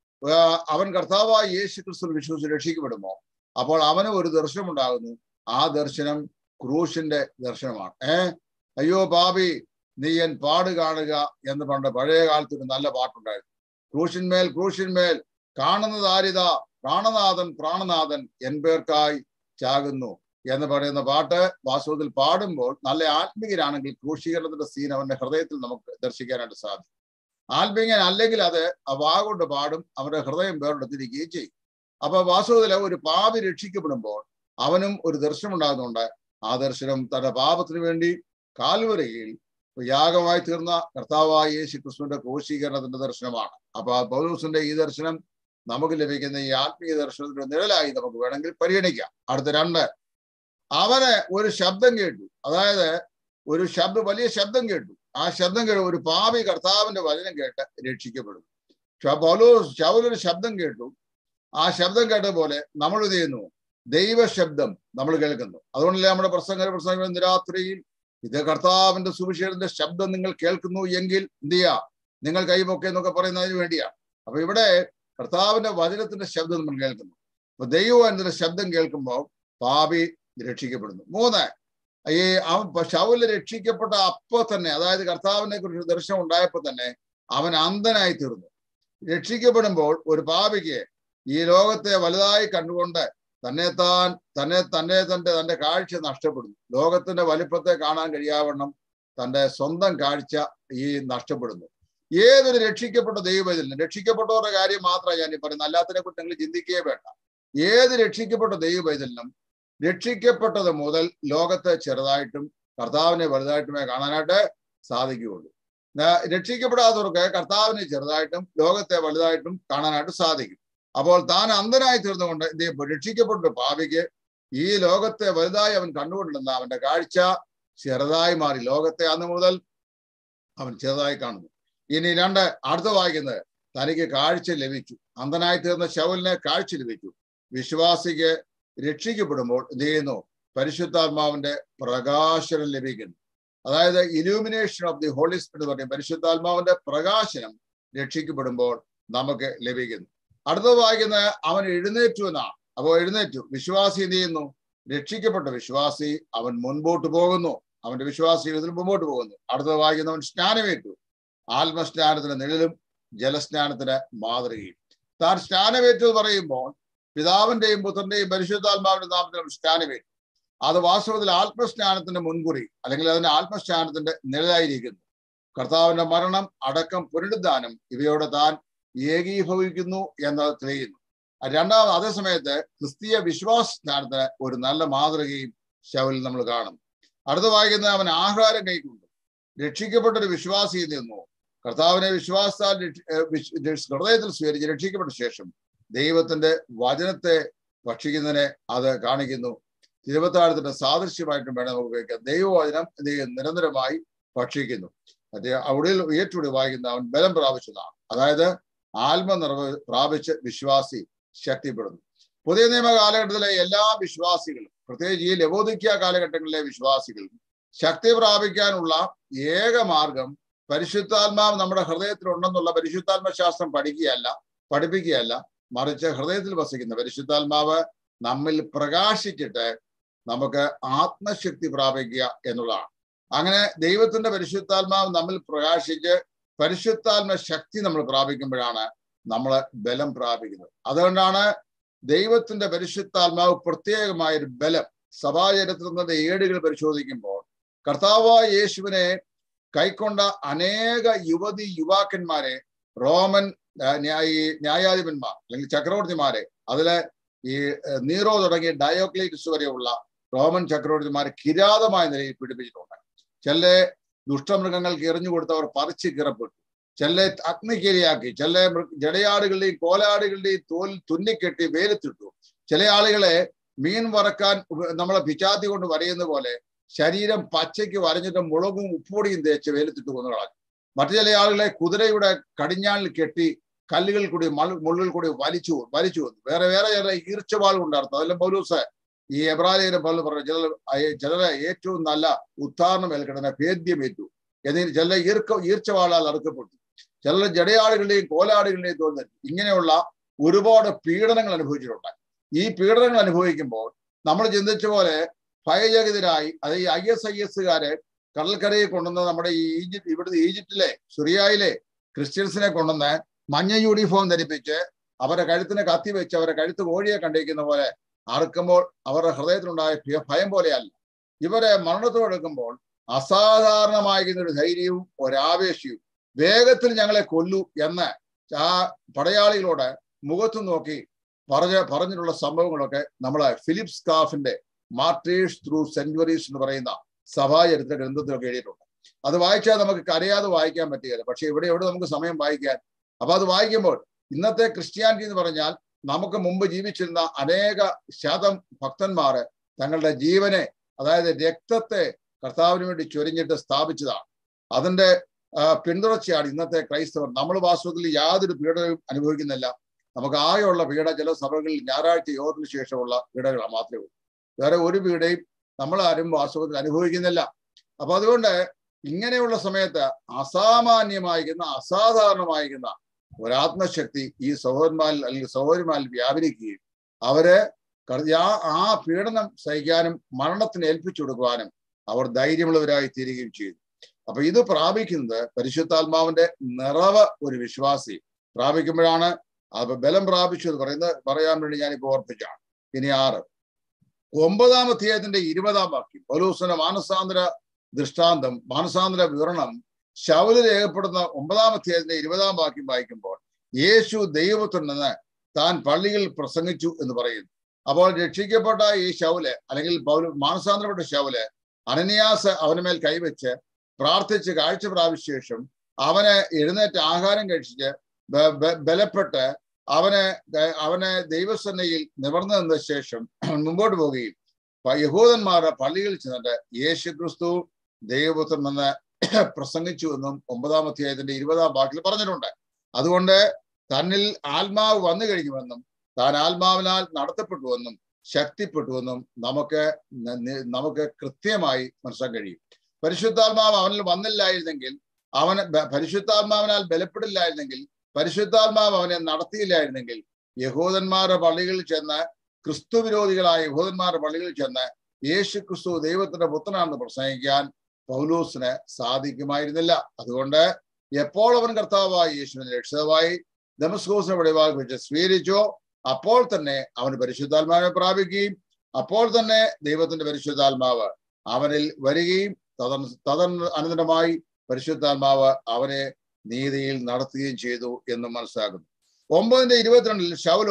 അവൻ കർത്താവായ യേശു ക്രിസ്തു വിശ്വസിച്ച് രക്ഷിക്കപ്പെടുമോ അപ്പോൾ അവന് ഒരു ദർശനം ഉണ്ടാകുന്നു ആ ദർശനം ക്രൂശിന്റെ ദർശനമാണ് ഏ അയ്യോ പാപി നീ എൻ പാട് കാണുക എന്ന് പണ്ട് പഴയ കാലത്ത് ഒരു നല്ല പാട്ടുണ്ടായിരുന്നു ക്രൂശിന്മേൽ ക്രൂശിന്മേൽ കാണുന്നത് ആരിത പ്രാണനാഥൻ പ്രാണനാഥൻ എൻ പേർക്കായി ചാകുന്നു എന്ന് പറയുന്ന പാട്ട് വാസ്തവത്തിൽ പാടുമ്പോൾ നല്ല ആത്മീയരാണെങ്കിൽ ക്രൂശീകരണത്തിന്റെ സീൻ അവന്റെ ഹൃദയത്തിൽ നമുക്ക് ദർശിക്കാനായിട്ട് സാധിക്കും ആത്മീയൻ അല്ലെങ്കിൽ അത് ആ വാഗൊണ്ട് പാടും അവരുടെ ഹൃദയം വേറെടുത്തിരിക്കുകയും ചെയ്യും അപ്പൊ വാസ്തവത്തില് ഒരു പാപി രക്ഷിക്കപ്പെടുമ്പോൾ അവനും ഒരു ദർശനം ഉണ്ടാകുന്നുണ്ട് ആ ദർശനം തന്റെ പാപത്തിന് വേണ്ടി കാൽവരയിൽ യാഗമായി തീർന്ന കർത്താവായ യേശു ക്രിസ്തുവിന്റെ ക്രൂശീകരണത്തിന്റെ ദർശനമാണ് അപ്പൊ ആ പൗലൂസിന്റെ ഈ ദർശനം നമുക്ക് ലഭിക്കുന്ന ഈ ആത്മീയ ദർശനത്തിന്റെ നിഴലായി നമുക്ക് വേണമെങ്കിൽ പരിഗണിക്കാം അടുത്ത രണ്ട് അവന് ഒരു ശബ്ദം കേട്ടു അതായത് ഒരു ശബ്ദം വലിയ ശബ്ദം കേട്ടു ആ ശബ്ദം കേട്ടു ഒരു പാപി കർത്താവിന്റെ വചനം കേട്ട് രക്ഷിക്കപ്പെടും പൗലോസ് ശൗലൊരു ശബ്ദം കേട്ടു ആ ശബ്ദം കേട്ട പോലെ നമ്മൾ ഇത് ചെയ്യുന്നു ദൈവ ശബ്ദം നമ്മൾ കേൾക്കുന്നു അതുകൊണ്ടല്ലേ നമ്മുടെ പ്രസംഗ പ്രസംഗം രാത്രിയിൽ ഇത് കർത്താവിന്റെ സുവിശേഷത്തിന്റെ ശബ്ദം നിങ്ങൾ കേൾക്കുന്നു എങ്കിൽ എന്ത് ചെയ്യാ നിങ്ങൾ കൈമൊക്കെ എന്നൊക്കെ പറയുന്നതിന് വേണ്ടിയാണ് അപ്പൊ ഇവിടെ കർത്താവിന്റെ വചനത്തിന്റെ ശബ്ദം നമ്മൾ കേൾക്കുന്നു അപ്പൊ ദൈവത്തിന്റെ ശബ്ദം കേൾക്കുമ്പോൾ പാപി രക്ഷിക്കപ്പെടുന്നു മൂന്ന് ഈ അവൻ ശൗല് രക്ഷിക്കപ്പെട്ട അപ്പൊ തന്നെ അതായത് കർത്താവിനെ കുറിച്ച് ദർശനം ഉണ്ടായപ്പോ തന്നെ അവൻ അന്ധനായി തീർന്നു രക്ഷിക്കപ്പെടുമ്പോൾ ഒരു പാപിക്ക് ഈ ലോകത്തെ വലുതായി കണ്ടുകൊണ്ട് തന്നെ താൻ തന്നെ തന്നെ തന്റെ തന്റെ കാഴ്ച നഷ്ടപ്പെടുന്നു ലോകത്തിന്റെ വലിപ്പത്തെ കാണാൻ കഴിയാവണ്ണം തന്റെ സ്വന്തം കാഴ്ച ഈ നഷ്ടപ്പെടുന്നു ഏതൊരു രക്ഷിക്കപ്പെട്ട ദൈവവേദന രക്ഷിക്കപ്പെട്ടവരുടെ കാര്യം മാത്രമാണ് ഞാൻ ഈ പറയുന്നത് അല്ലാത്തതിനെ കുറിച്ച് നിങ്ങൾ ചിന്തിക്കുകയേ വേണ്ട ഏത് രക്ഷിക്കപ്പെട്ട ദൈവവേദനം രക്ഷിക്കപ്പെട്ടത് മുതൽ ലോകത്തെ ചെറുതായിട്ടും കർത്താവിനെ വലുതായിട്ടുമേ കാണാനായിട്ട് സാധിക്കുകയുള്ളൂ രക്ഷിക്കപ്പെടാത്തവർക്ക് കർത്താവിനെ ചെറുതായിട്ടും ലോകത്തെ വലുതായിട്ടും കാണാനായിട്ട് സാധിക്കും അപ്പോൾ താൻ അന്ധനായി തീർന്നുകൊണ്ട് എന്ത് ചെയ്യും രക്ഷിക്കപ്പെട്ട പാപിക്ക് ഈ ലോകത്തെ വലുതായി അവൻ കണ്ടുകൊണ്ടിരുന്ന അവന്റെ കാഴ്ച ചെറുതായി മാറി ലോകത്തെ അന്ന് മുതൽ അവൻ ചെറുതായി കാണുന്നു ഇനി രണ്ട് അടുത്ത വായിക്കുന്നത് തനിക്ക് കാഴ്ച ലഭിച്ചു അന്ധനായി തീർന്ന ശൗലിനെ കാഴ്ച ലഭിച്ചു വിശ്വാസിക്ക് രക്ഷിക്കപ്പെടുമ്പോൾ എന്ത് ചെയ്യുന്നു പരിശുദ്ധാത്മാവിന്റെ പ്രകാശനം ലഭിക്കുന്നു അതായത് illumination of the Holy Spirit എന്ന് പറയും പരിശുദ്ധാത്മാവിന്റെ പ്രകാശനം രക്ഷിക്കപ്പെടുമ്പോൾ നമുക്ക് ലഭിക്കുന്നു അടുത്തത് വായിക്കുന്നത് അവൻ എഴുന്നേറ്റു എന്നാണ് അപ്പോൾ എഴുന്നേറ്റു വിശ്വാസി എന്ത് ചെയ്യുന്നു രക്ഷിക്കപ്പെട്ട വിശ്വാസി അവൻ മുൻപോട്ട് പോകുന്നു അവന്റെ വിശ്വാസ ജീവിതത്തിൽ മുമ്പോട്ട് പോകുന്നു അടുത്തത് വായിക്കുന്നവൻ സ്നാനമേറ്റു ആത്മസ്നാനത്തിന് നിഴലും ജലസ്നാനത്തിന് മാതൃകയും താൻ സ്നാനമേറ്റു എന്ന് പറയുമ്പോൾ പിതാവിന്റെയും പുത്രന്റെയും പരിശുദ്ധാത്മാവിന്റെ നാമത്തിൽ അവൻ സ്നാനമേറ്റു അത് വാസ്തവത്തിൽ ആത്മസ്നാനത്തിന്റെ മുൻകുറി അല്ലെങ്കിൽ അതിന്റെ ആത്മസ്നാനത്തിന്റെ നിഴലായിരിക്കുന്നു കർത്താവിന്റെ മരണം അടക്കം പുനരുദ്ധാനം ഇവയോടെ താൻ ഏകീഭവിക്കുന്നു എന്നത് തെളിയുന്നു രണ്ടാം അതേ സമയത്ത് ക്രിസ്തീയ വിശ്വാസ സ്ഥാനത്തിന് ഒരു നല്ല മാതൃകയും ശവലിൽ നമ്മൾ കാണും അടുത്ത വായിക്കുന്നത് അവൻ ആഹാരം കൈക്കൊണ്ടു രക്ഷിക്കപ്പെട്ട ഒരു വിശ്വാസിയിൽ നിന്നു കർത്താവിനെ വിശ്വാസത്താൽ ഹൃദയത്തിൽ സ്വീകരിച്ച് രക്ഷിക്കപ്പെട്ട ശേഷം ദൈവത്തിന്റെ വചനത്തെ ഭക്ഷിക്കുന്നതിനെ അത് കാണിക്കുന്നു തിരുവത്താഴത്തിന്റെ സാദൃശ്യമായിട്ടും വേണം നമുക്ക് ഉപയോഗിക്കാം ദൈവവചനം നിരന്തരമായി ഭക്ഷിക്കുന്നു മറ്റേ അവിടെ ഏറ്റവും വായിക്കുന്ന അവൻ ബലം പ്രാപിച്ചതാണ് അതായത് ആത്മനിർവ പ്രാപിച്ച് വിശ്വാസി ശക്തിപ്പെടുന്നു പുതിയ നിയമ കാലഘട്ടത്തിലെ എല്ലാ വിശ്വാസികളും പ്രത്യേകിച്ച് ഈ ലവോദിക്ക കാലഘട്ടങ്ങളിലെ വിശ്വാസികളും ശക്തി പ്രാപിക്കാനുള്ള ഏക മാർഗം പരിശുദ്ധാത്മാവ് നമ്മുടെ ഹൃദയത്തിലുണ്ടെന്നുള്ള പരിശുദ്ധാത്മ ശാസ്ത്രം പഠിക്കുകയല്ല പഠിപ്പിക്കുകയല്ല മറിച്ച് ഹൃദയത്തിൽ വസിക്കുന്ന പരിശുദ്ധാത്മാവ് നമ്മിൽ പ്രകാശിച്ചിട്ട് നമുക്ക് ആത്മശക്തി പ്രാപിക്കുക എന്നുള്ളതാണ് അങ്ങനെ ദൈവത്തിന്റെ പരിശുദ്ധാത്മാവ് നമ്മിൽ പ്രകാശിച്ച് പരിശുദ്ധാത്മ ശക്തി നമ്മൾ പ്രാപിക്കുമ്പോഴാണ് നമ്മൾ ബലം പ്രാപിക്കുന്നത് അതുകൊണ്ടാണ് ദൈവത്തിന്റെ പരിശുദ്ധാത്മാവ് പ്രത്യേകമായ ഒരു ബലം സഭാചരിത്രത്തിന്റെ ഏടുകൾ പരിശോധിക്കുമ്പോൾ കർത്താവായ യേശുവിനെ കൈക്കൊണ്ട അനേക യുവതി യുവാക്കന്മാരെ റോമൻ ന്യായി ന്യായാധിപന്മാർ അല്ലെങ്കിൽ ചക്രവർത്തിമാരെ അതിലെ ഈ നീറോ തുടങ്ങിയ ഡയോക്ലൈറ്റിസ് വരെയുള്ള റോമൻ ചക്രവർത്തിമാരെ കിരാതമായ നിലയിൽ പീഡിപ്പിച്ചിട്ടുണ്ട് ചില ദുഷ്ടമൃഗങ്ങൾക്ക് എറിഞ്ഞു കൊടുത്തവർ പറിച്ച് കീറപ്പെട്ടു ചില അഗ്നിക്കിരയാക്കി ചില ജടയാടുകളുടെയും കോലാടുകളുടെയും തോൽ തുന്നിക്കെട്ടി വേലത്തിട്ടു ചില ആളുകളെ മീൻ വറക്കാൻ നമ്മളെ പിച്ചാത്തി കൊണ്ട് വരയുന്ന പോലെ ശരീരം പച്ചയ്ക്ക് വരഞ്ഞിട്ട് മുളകും ഉപ്പുപൊടിയും തേച്ച് വേലത്തിട്ട് കൊന്നു കളഞ്ഞു മറ്റു ചില ആളുകളെ കുതിരയുടെ കടിഞ്ഞാണിൽ കെട്ടി കല്ലുകൾ കൂടി മുള്ളുകൾ കൂടി വലിച്ചു വലിച്ചു വന്നു വേറെ വേറെ ചില ഈർച്ചവാൾ കൊണ്ടർത്ഥം അതെല്ലാം പൗലൂസ് ഈ എബ്രാലേഖനം പോലെ പറഞ്ഞു ചില ചിലരെ ഏറ്റവും നല്ല ഉത്താരണം ഏൽക്കണനെ ഭേദ്യമേറ്റു എന്നിട്ട് ചില ഈർക്ക ഈർച്ചവാളാൽ അറുക്കപ്പെട്ടു ചിലർ ജടയാടുകളുടെയും കോലാടുകളുടെയും തോന്നുന്നു ഇങ്ങനെയുള്ള ഒരുപാട് പീഡനങ്ങൾ അനുഭവിച്ചിട്ടുണ്ട് ഈ പീഡനങ്ങൾ അനുഭവിക്കുമ്പോൾ നമ്മൾ ചിന്തിച്ച പോലെ ഭയചകിതരായി അത് ഈ ഐ എസ് ഐ എസുകാരെ കടൽക്കരയിൽ കൊണ്ടുവന്ന് നമ്മുടെ ഈ ഈജിപ്ത് ഇവിടുത്തെ ഈജിപ്തിലെ സുറിയായിലെ ക്രിസ്ത്യൻസിനെ കൊണ്ടുവന്ന് മഞ്ഞ യൂണിഫോം ധരിപ്പിച്ച് അവരുടെ കഴുത്തിന് കത്തി വെച്ച് അവരുടെ കഴുത്ത് കോഴിയെ കണ്ടിരിക്കുന്ന പോലെ അറുക്കുമ്പോൾ അവരുടെ ഹൃദയത്തിലുണ്ടായ ഭയം പോലെയല്ല ഇവരെ മരണത്തോടെടുക്കുമ്പോൾ അസാധാരണമായിരിക്കുന്ന ഒരു ധൈര്യവും ഒരാവേശവും വേഗത്തിൽ ഞങ്ങളെ കൊല്ലു എന്ന് ആ പടയാളികളോട് മുഖത്ത് നോക്കി പറഞ്ഞ പറഞ്ഞിട്ടുള്ള സംഭവങ്ങളൊക്കെ നമ്മളെ ഫിലിപ്പ് സ്കാഫിന്റെ മാർട്ടേഴ്സ് ത്രൂ സെഞ്ചുറീസ് എന്ന് പറയുന്ന സഭാചരിത്ര ഗ്രന്ഥത്തിലൊക്കെ എഴുതിയിട്ടുണ്ട് അത് വായിച്ചാൽ നമുക്ക് കരയാതെ വായിക്കാൻ പറ്റുകയില്ല പക്ഷെ ഇവിടെ എവിടെ നമുക്ക് സമയം വായിക്കാൻ അപ്പൊ അത് വായിക്കുമ്പോൾ ഇന്നത്തെ ക്രിസ്ത്യാനിറ്റി എന്ന് പറഞ്ഞാൽ നമുക്ക് മുമ്പ് ജീവിച്ചിരുന്ന അനേക ശതം ഭക്തന്മാര് തങ്ങളുടെ ജീവനെ അതായത് രക്തത്തെ കർത്താവിന് വേണ്ടി ചൊരിഞ്ഞിട്ട് സ്ഥാപിച്ചതാണ് അതിന്റെ പിന്തുടർച്ചയാണ് ഇന്നത്തെ ക്രൈസ്തവർ നമ്മൾ വാസ്തവത്തിൽ യാതൊരു പീഡനവും അനുഭവിക്കുന്നില്ല നമുക്ക് ആകെയുള്ള പീഡ ചില സഭകളിൽ ഞായറാഴ്ച യോഗത്തിന് ശേഷമുള്ള പീഡകൾ മാത്രമേ ഉള്ളൂ വേറെ ഒരു പീഡയും നമ്മൾ ആരും വാസ്തവത്തിൽ അനുഭവിക്കുന്നില്ല അപ്പൊ അതുകൊണ്ട് ഇങ്ങനെയുള്ള സമയത്ത് അസാമാന്യമായിരിക്കുന്ന അസാധാരണമായിരിക്കുന്ന ഒരാത്മശക്തി ഈ സഹോദരന്മാരിൽ അല്ലെങ്കിൽ സഹോദരിമാരിൽ വ്യാപരിക്കുകയും അവര് ആ പീഡനം സഹിക്കാനും മരണത്തിന് ഏൽപ്പിച്ചു കൊടുക്കുവാനും അവർ ധൈര്യമുള്ളവരായി തീരുകയും ചെയ്തു അപ്പൊ ഇത് പ്രാപിക്കുന്നത് പരിശുദ്ധാത്മാവിന്റെ നിറവ് ഒരു വിശ്വാസി പ്രാപിക്കുമ്പോഴാണ് അത് ബലം പ്രാപിച്ചു എന്ന് പറയുന്നത് പറയാൻ വേണ്ടി ഞാനിപ്പോ ഓർപ്പിച്ചാണ് ഇനി ആറ് ഒമ്പതാം അധ്യായത്തിന്റെ ഇരുപതാം വാക്യം പൗലൂസിന്റെ മാനസാന്തര ദൃഷ്ടാന്തം മാനസാന്തര വിവരണം ശൗല് രേഖപ്പെടുന്ന ഒമ്പതാം അധ്യായത്തിന്റെ ഇരുപതാം വാക്യം വായിക്കുമ്പോൾ യേശു ദൈവത്തിൽ നിന്ന് താൻ പള്ളിയിൽ പ്രസംഗിച്ചു എന്ന് പറയുന്നു അപ്പോൾ രക്ഷിക്കപ്പെട്ട ഈ ശൗല് അല്ലെങ്കിൽ പൗല മാനസാന്തരപ്പെട്ട ശൗല് അനന്യാസ് അവന് മേൽ കൈവച്ച് പ്രാർത്ഥിച്ച് കാഴ്ച പ്രാപിച്ച ശേഷം അവന് എഴുന്നേറ്റ് ആഹാരം കഴിച്ചിട്ട് ബലപ്പെട്ട് അവന് അവനെ ദൈവസന്നയിൽ നിവർന്നു നിന്ന ശേഷം മുമ്പോട്ട് പോവുകയും യഹൂദന്മാരുടെ പള്ളിയിൽ ചെന്നിട്ട് യേശു ക്രിസ്തു ദൈവപുത്രൻ എന്ന് പ്രസംഗിച്ചു എന്നും ഒമ്പതാം അധ്യായത്തിന്റെ ഇരുപതാം വാക്കിൽ പറഞ്ഞിട്ടുണ്ട് അതുകൊണ്ട് തന്നിൽ ആത്മാവ് വന്നു കഴിഞ്ഞുവെന്നും താൻ ആത്മാവിനാൽ നടത്തപ്പെട്ടുവെന്നും ശക്തിപ്പെട്ടുവെന്നും നമുക്ക് നമുക്ക് കൃത്യമായി മനസ്സിലാക്കാൻ കഴിയും പരിശുദ്ധാത്മാവ് അവനിൽ വന്നില്ലായിരുന്നെങ്കിൽ അവന് പരിശുദ്ധാത്മാവിനാൽ ബലപ്പെടില്ലായിരുന്നെങ്കിൽ പരിശുദ്ധാത്മാവ് അവനെ നടത്തിയില്ലായിരുന്നെങ്കിൽ യഹൂദന്മാരുടെ പള്ളികളിൽ ചെന്ന് ക്രിസ്തു വിരോധികളായ യഹൂദന്മാരുടെ പള്ളികളിൽ ചെന്ന് യേശു ക്രിസ്തു ദൈവത്തിന്റെ പുത്രനാണെന്ന് പ്രസംഗിക്കാൻ പൗലൂസിന് സാധിക്കുമായിരുന്നില്ല അതുകൊണ്ട് എപ്പോൾ അവൻ കർത്താവായി യേശുവിനെ രക്ഷിതമായി ദമസ്കോസിനെ വെളിവാക്കി വെച്ച് സ്വീകരിച്ചോ അപ്പോൾ തന്നെ അവന് പരിശുദ്ധാത്മാവിനെ പ്രാപിക്കുകയും അപ്പോൾ തന്നെ ദൈവത്തിന്റെ പരിശുദ്ധാത്മാവ് അവനിൽ വരികയും തദ തദൻ അനന്തരമായി പരിശുദ്ധാത്മാവ് അവനെ നീതിയിൽ നടത്തുകയും ചെയ്തു എന്ന് മനസ്സിലാക്കുന്നു ഒമ്പതിന്റെ ഇരുപത്തിരണ്ടിൽ ശൗലോ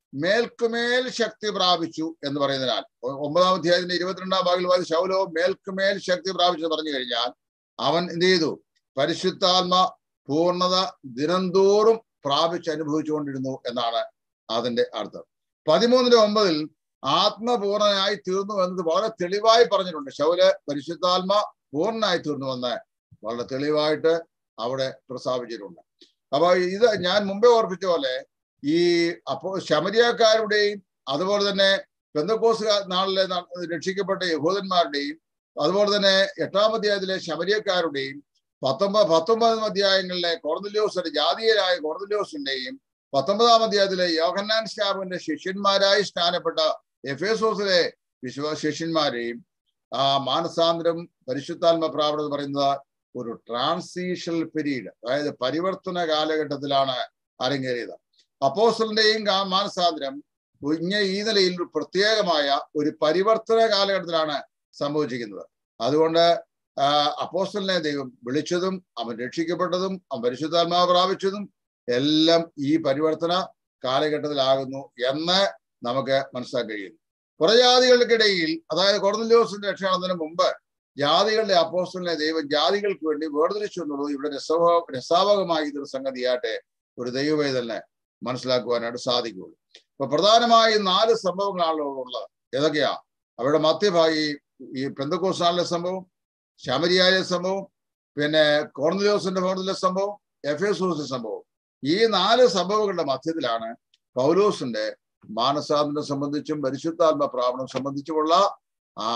മേൽക്കുമേൽ ശക്തി പ്രാപിച്ചു എന്ന് പറയുന്നതിനാൽ ഒമ്പതാം അധ്യായത്തിന്റെ ഇരുപത്തിരണ്ടാം ഭാഗത്തിൽ വായിച്ച ശൗലോ മേൽക്കുമേൽ ശക്തി പ്രാപിച്ചു പറഞ്ഞു കഴിഞ്ഞാൽ അവൻ എന്ത് ചെയ്തു പരിശുദ്ധാത്മ പൂർണ്ണത ദിനംതോറും പ്രാപിച്ച് അനുഭവിച്ചുകൊണ്ടിരുന്നു എന്നാണ് അതിന്റെ അർത്ഥം പതിമൂന്നിന്റെ ഒമ്പതിൽ ആത്മപൂർണനായി തീർന്നു എന്നത് വളരെ തെളിവായി പറഞ്ഞിട്ടുണ്ട് ശൗല് പരിശുദ്ധാത്മ പൂർണ്ണനായി തീർന്നു എന്ന് വളരെ തെളിവായിട്ട് അവിടെ പ്രസ്താവിച്ചിട്ടുണ്ട് അപ്പൊ ഇത് ഞാൻ മുമ്പേ ഓർപ്പിച്ച പോലെ ഈ അപ്പോ ശമരിയക്കാരുടെയും അതുപോലെ തന്നെ പെന്തക്കോസ് നാളിലെ രക്ഷിക്കപ്പെട്ട യഹൂദന്മാരുടെയും അതുപോലെ തന്നെ എട്ടാം അധ്യായത്തിലെ ശമരിയക്കാരുടെയും പത്തൊമ്പത് പത്തൊമ്പതാം അധ്യായങ്ങളിലെ കോർന്നല്യോസിന്റെ ജാതീയരായ കോർന്നല്യോസിന്റെയും പത്തൊമ്പതാം അധ്യായത്തിലെ യോഹന്നാൻ സ്റ്റാബിന്റെ ശിഷ്യന്മാരായി സ്ഥാനപ്പെട്ട എഫേസോസിലെ വിശ്വാ ശിഷ്യന്മാരെയും ആ മാനസാന്തരം പരിശുദ്ധാത്മ പ്രാവണ എന്ന് പറയുന്നത് ഒരു ട്രാൻസിഷണൽ പീരീഡ് അതായത് പരിവർത്തന കാലഘട്ടത്തിലാണ് അരങ്ങേറിയത് അപ്പോസ്റ്റലിന്റെയും മാനസാന്തരം ഇങ്ങനെ ഈ നിലയിൽ ഒരു പ്രത്യേകമായ ഒരു പരിവർത്തന കാലഘട്ടത്തിലാണ് സംഭവിച്ചിരിക്കുന്നത് അതുകൊണ്ട് അപ്പോസ്റ്റലിനെ ദൈവം വിളിച്ചതും അവൻ രക്ഷിക്കപ്പെട്ടതും അവൻ പരിശുദ്ധാത്മാവ് പ്രാപിച്ചതും എല്ലാം ഈ പരിവർത്തന കാലഘട്ടത്തിലാകുന്നു എന്ന് നമുക്ക് മനസ്സിലാക്കാൻ കഴിയുന്നു പുറജാതികൾക്കിടയിൽ അതായത് കൊറന്നല്യോസിന്റെ രക്ഷാണത്തിന് മുമ്പ് ജാതികളുടെ അപ്പോസ്റ്റലിനെ ദൈവം ജാതികൾക്ക് വേണ്ടി വേർതിരിച്ചു എന്നുള്ളത് ഇവിടെ രസവ രസാവകമായി ഇതൊരു സംഗതിയാട്ടെ ഒരു ദൈവവേദനെ മനസ്സിലാക്കുവാനായിട്ട് സാധിക്കുകയുള്ളൂ ഇപ്പൊ പ്രധാനമായും നാല് സംഭവങ്ങളാണല്ലോ ഉള്ളത് ഏതൊക്കെയാ അവരുടെ മധ്യഭാഗി ഈ പെന്തക്കോസാളിലെ സംഭവം ശമരിയായ സംഭവം പിന്നെ കോർണലിയോസിന്റെ ഭവനത്തിലെ സംഭവം എഫേസോസിന്റെ സംഭവം ഈ നാല് സംഭവങ്ങളുടെ മധ്യത്തിലാണ് പൗലോസിന്റെ മാനസാന്തരം സംബന്ധിച്ചും പരിശുദ്ധാത്മ പ്രാപണം സംബന്ധിച്ചുമുള്ള ആ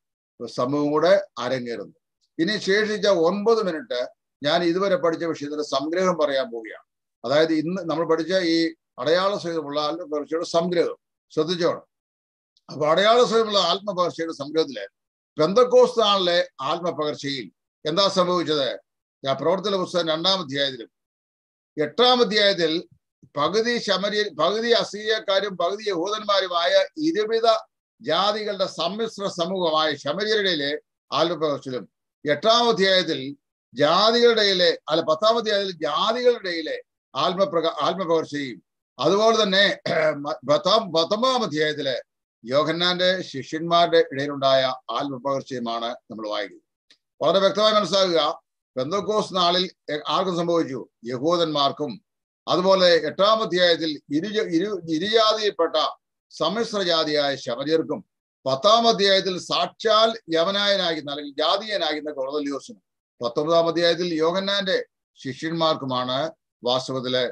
സംഭവം കൂടെ അരങ്ങേറുന്നു ഇനി ശേഷിച്ച ഒൻപത് മിനിറ്റ് ഞാൻ ഇതുവരെ പഠിച്ച വിഷയത്തിന്റെ സംഗ്രഹം പറയാൻ പോവുകയാണ് അതായത് ഇന്ന് നമ്മൾ പഠിച്ച ഈ അടയാള സഹിതമുള്ള ആത്മപകർച്ചയുടെ സംഗ്രഹം ശ്രദ്ധിച്ചോണം അപ്പൊ അടയാള സഹിതമുള്ള ആത്മപകർച്ചയുടെ സംഗ്രഹത്തില് പെന്തക്കോസ് നാളിലെ ആത്മപകർച്ചയിൽ എന്താ സംഭവിച്ചത് ഞാൻ പ്രവർത്തന പുസ്തകം രണ്ടാം അധ്യായത്തിലും എട്ടാം അധ്യായത്തിൽ പകുതി ശമരി പകുതി അസീയക്കാരും പകുതി യഹൂദന്മാരുമായ ഇരുവിധ ജാതികളുടെ സമ്മിശ്ര സമൂഹമായ ശമരിയരുടെയിലെ ആത്മപകർച്ചിലും എട്ടാം അധ്യായത്തിൽ ജാതികളുടെ ഇടയിലെ അല്ല പത്താം അധ്യായത്തിൽ ജാതികളുടെ ഇടയിലെ ആത്മപ്രക ആത്മപകർച്ചയും അതുപോലെ തന്നെ പത്താം പത്തൊമ്പതാം അധ്യായത്തിലെ യോഹന്നാന്റെ ശിഷ്യന്മാരുടെ ഇടയിലുണ്ടായ ആത്മപകർച്ചയുമാണ് നമ്മൾ വായിക്കുന്നത് വളരെ വ്യക്തമായി മനസ്സിലാക്കുക പെന്തക്കോസ് നാളിൽ ആർക്കും സംഭവിച്ചു യഹൂദന്മാർക്കും അതുപോലെ എട്ടാം അധ്യായത്തിൽ ഇരു ഇരു ഇരുജാതിയിൽപ്പെട്ട സമ്മിശ്ര ജാതിയായ ശമരിയർക്കും പത്താം അധ്യായത്തിൽ സാക്ഷാൽ യവനായനാകുന്ന അല്ലെങ്കിൽ ജാതീയനാകുന്ന കൊറദല്യോസിനും പത്തൊമ്പതാം അധ്യായത്തിൽ യോഹന്നാന്റെ ശിഷ്യന്മാർക്കുമാണ് വാസ്തവത്തിലെ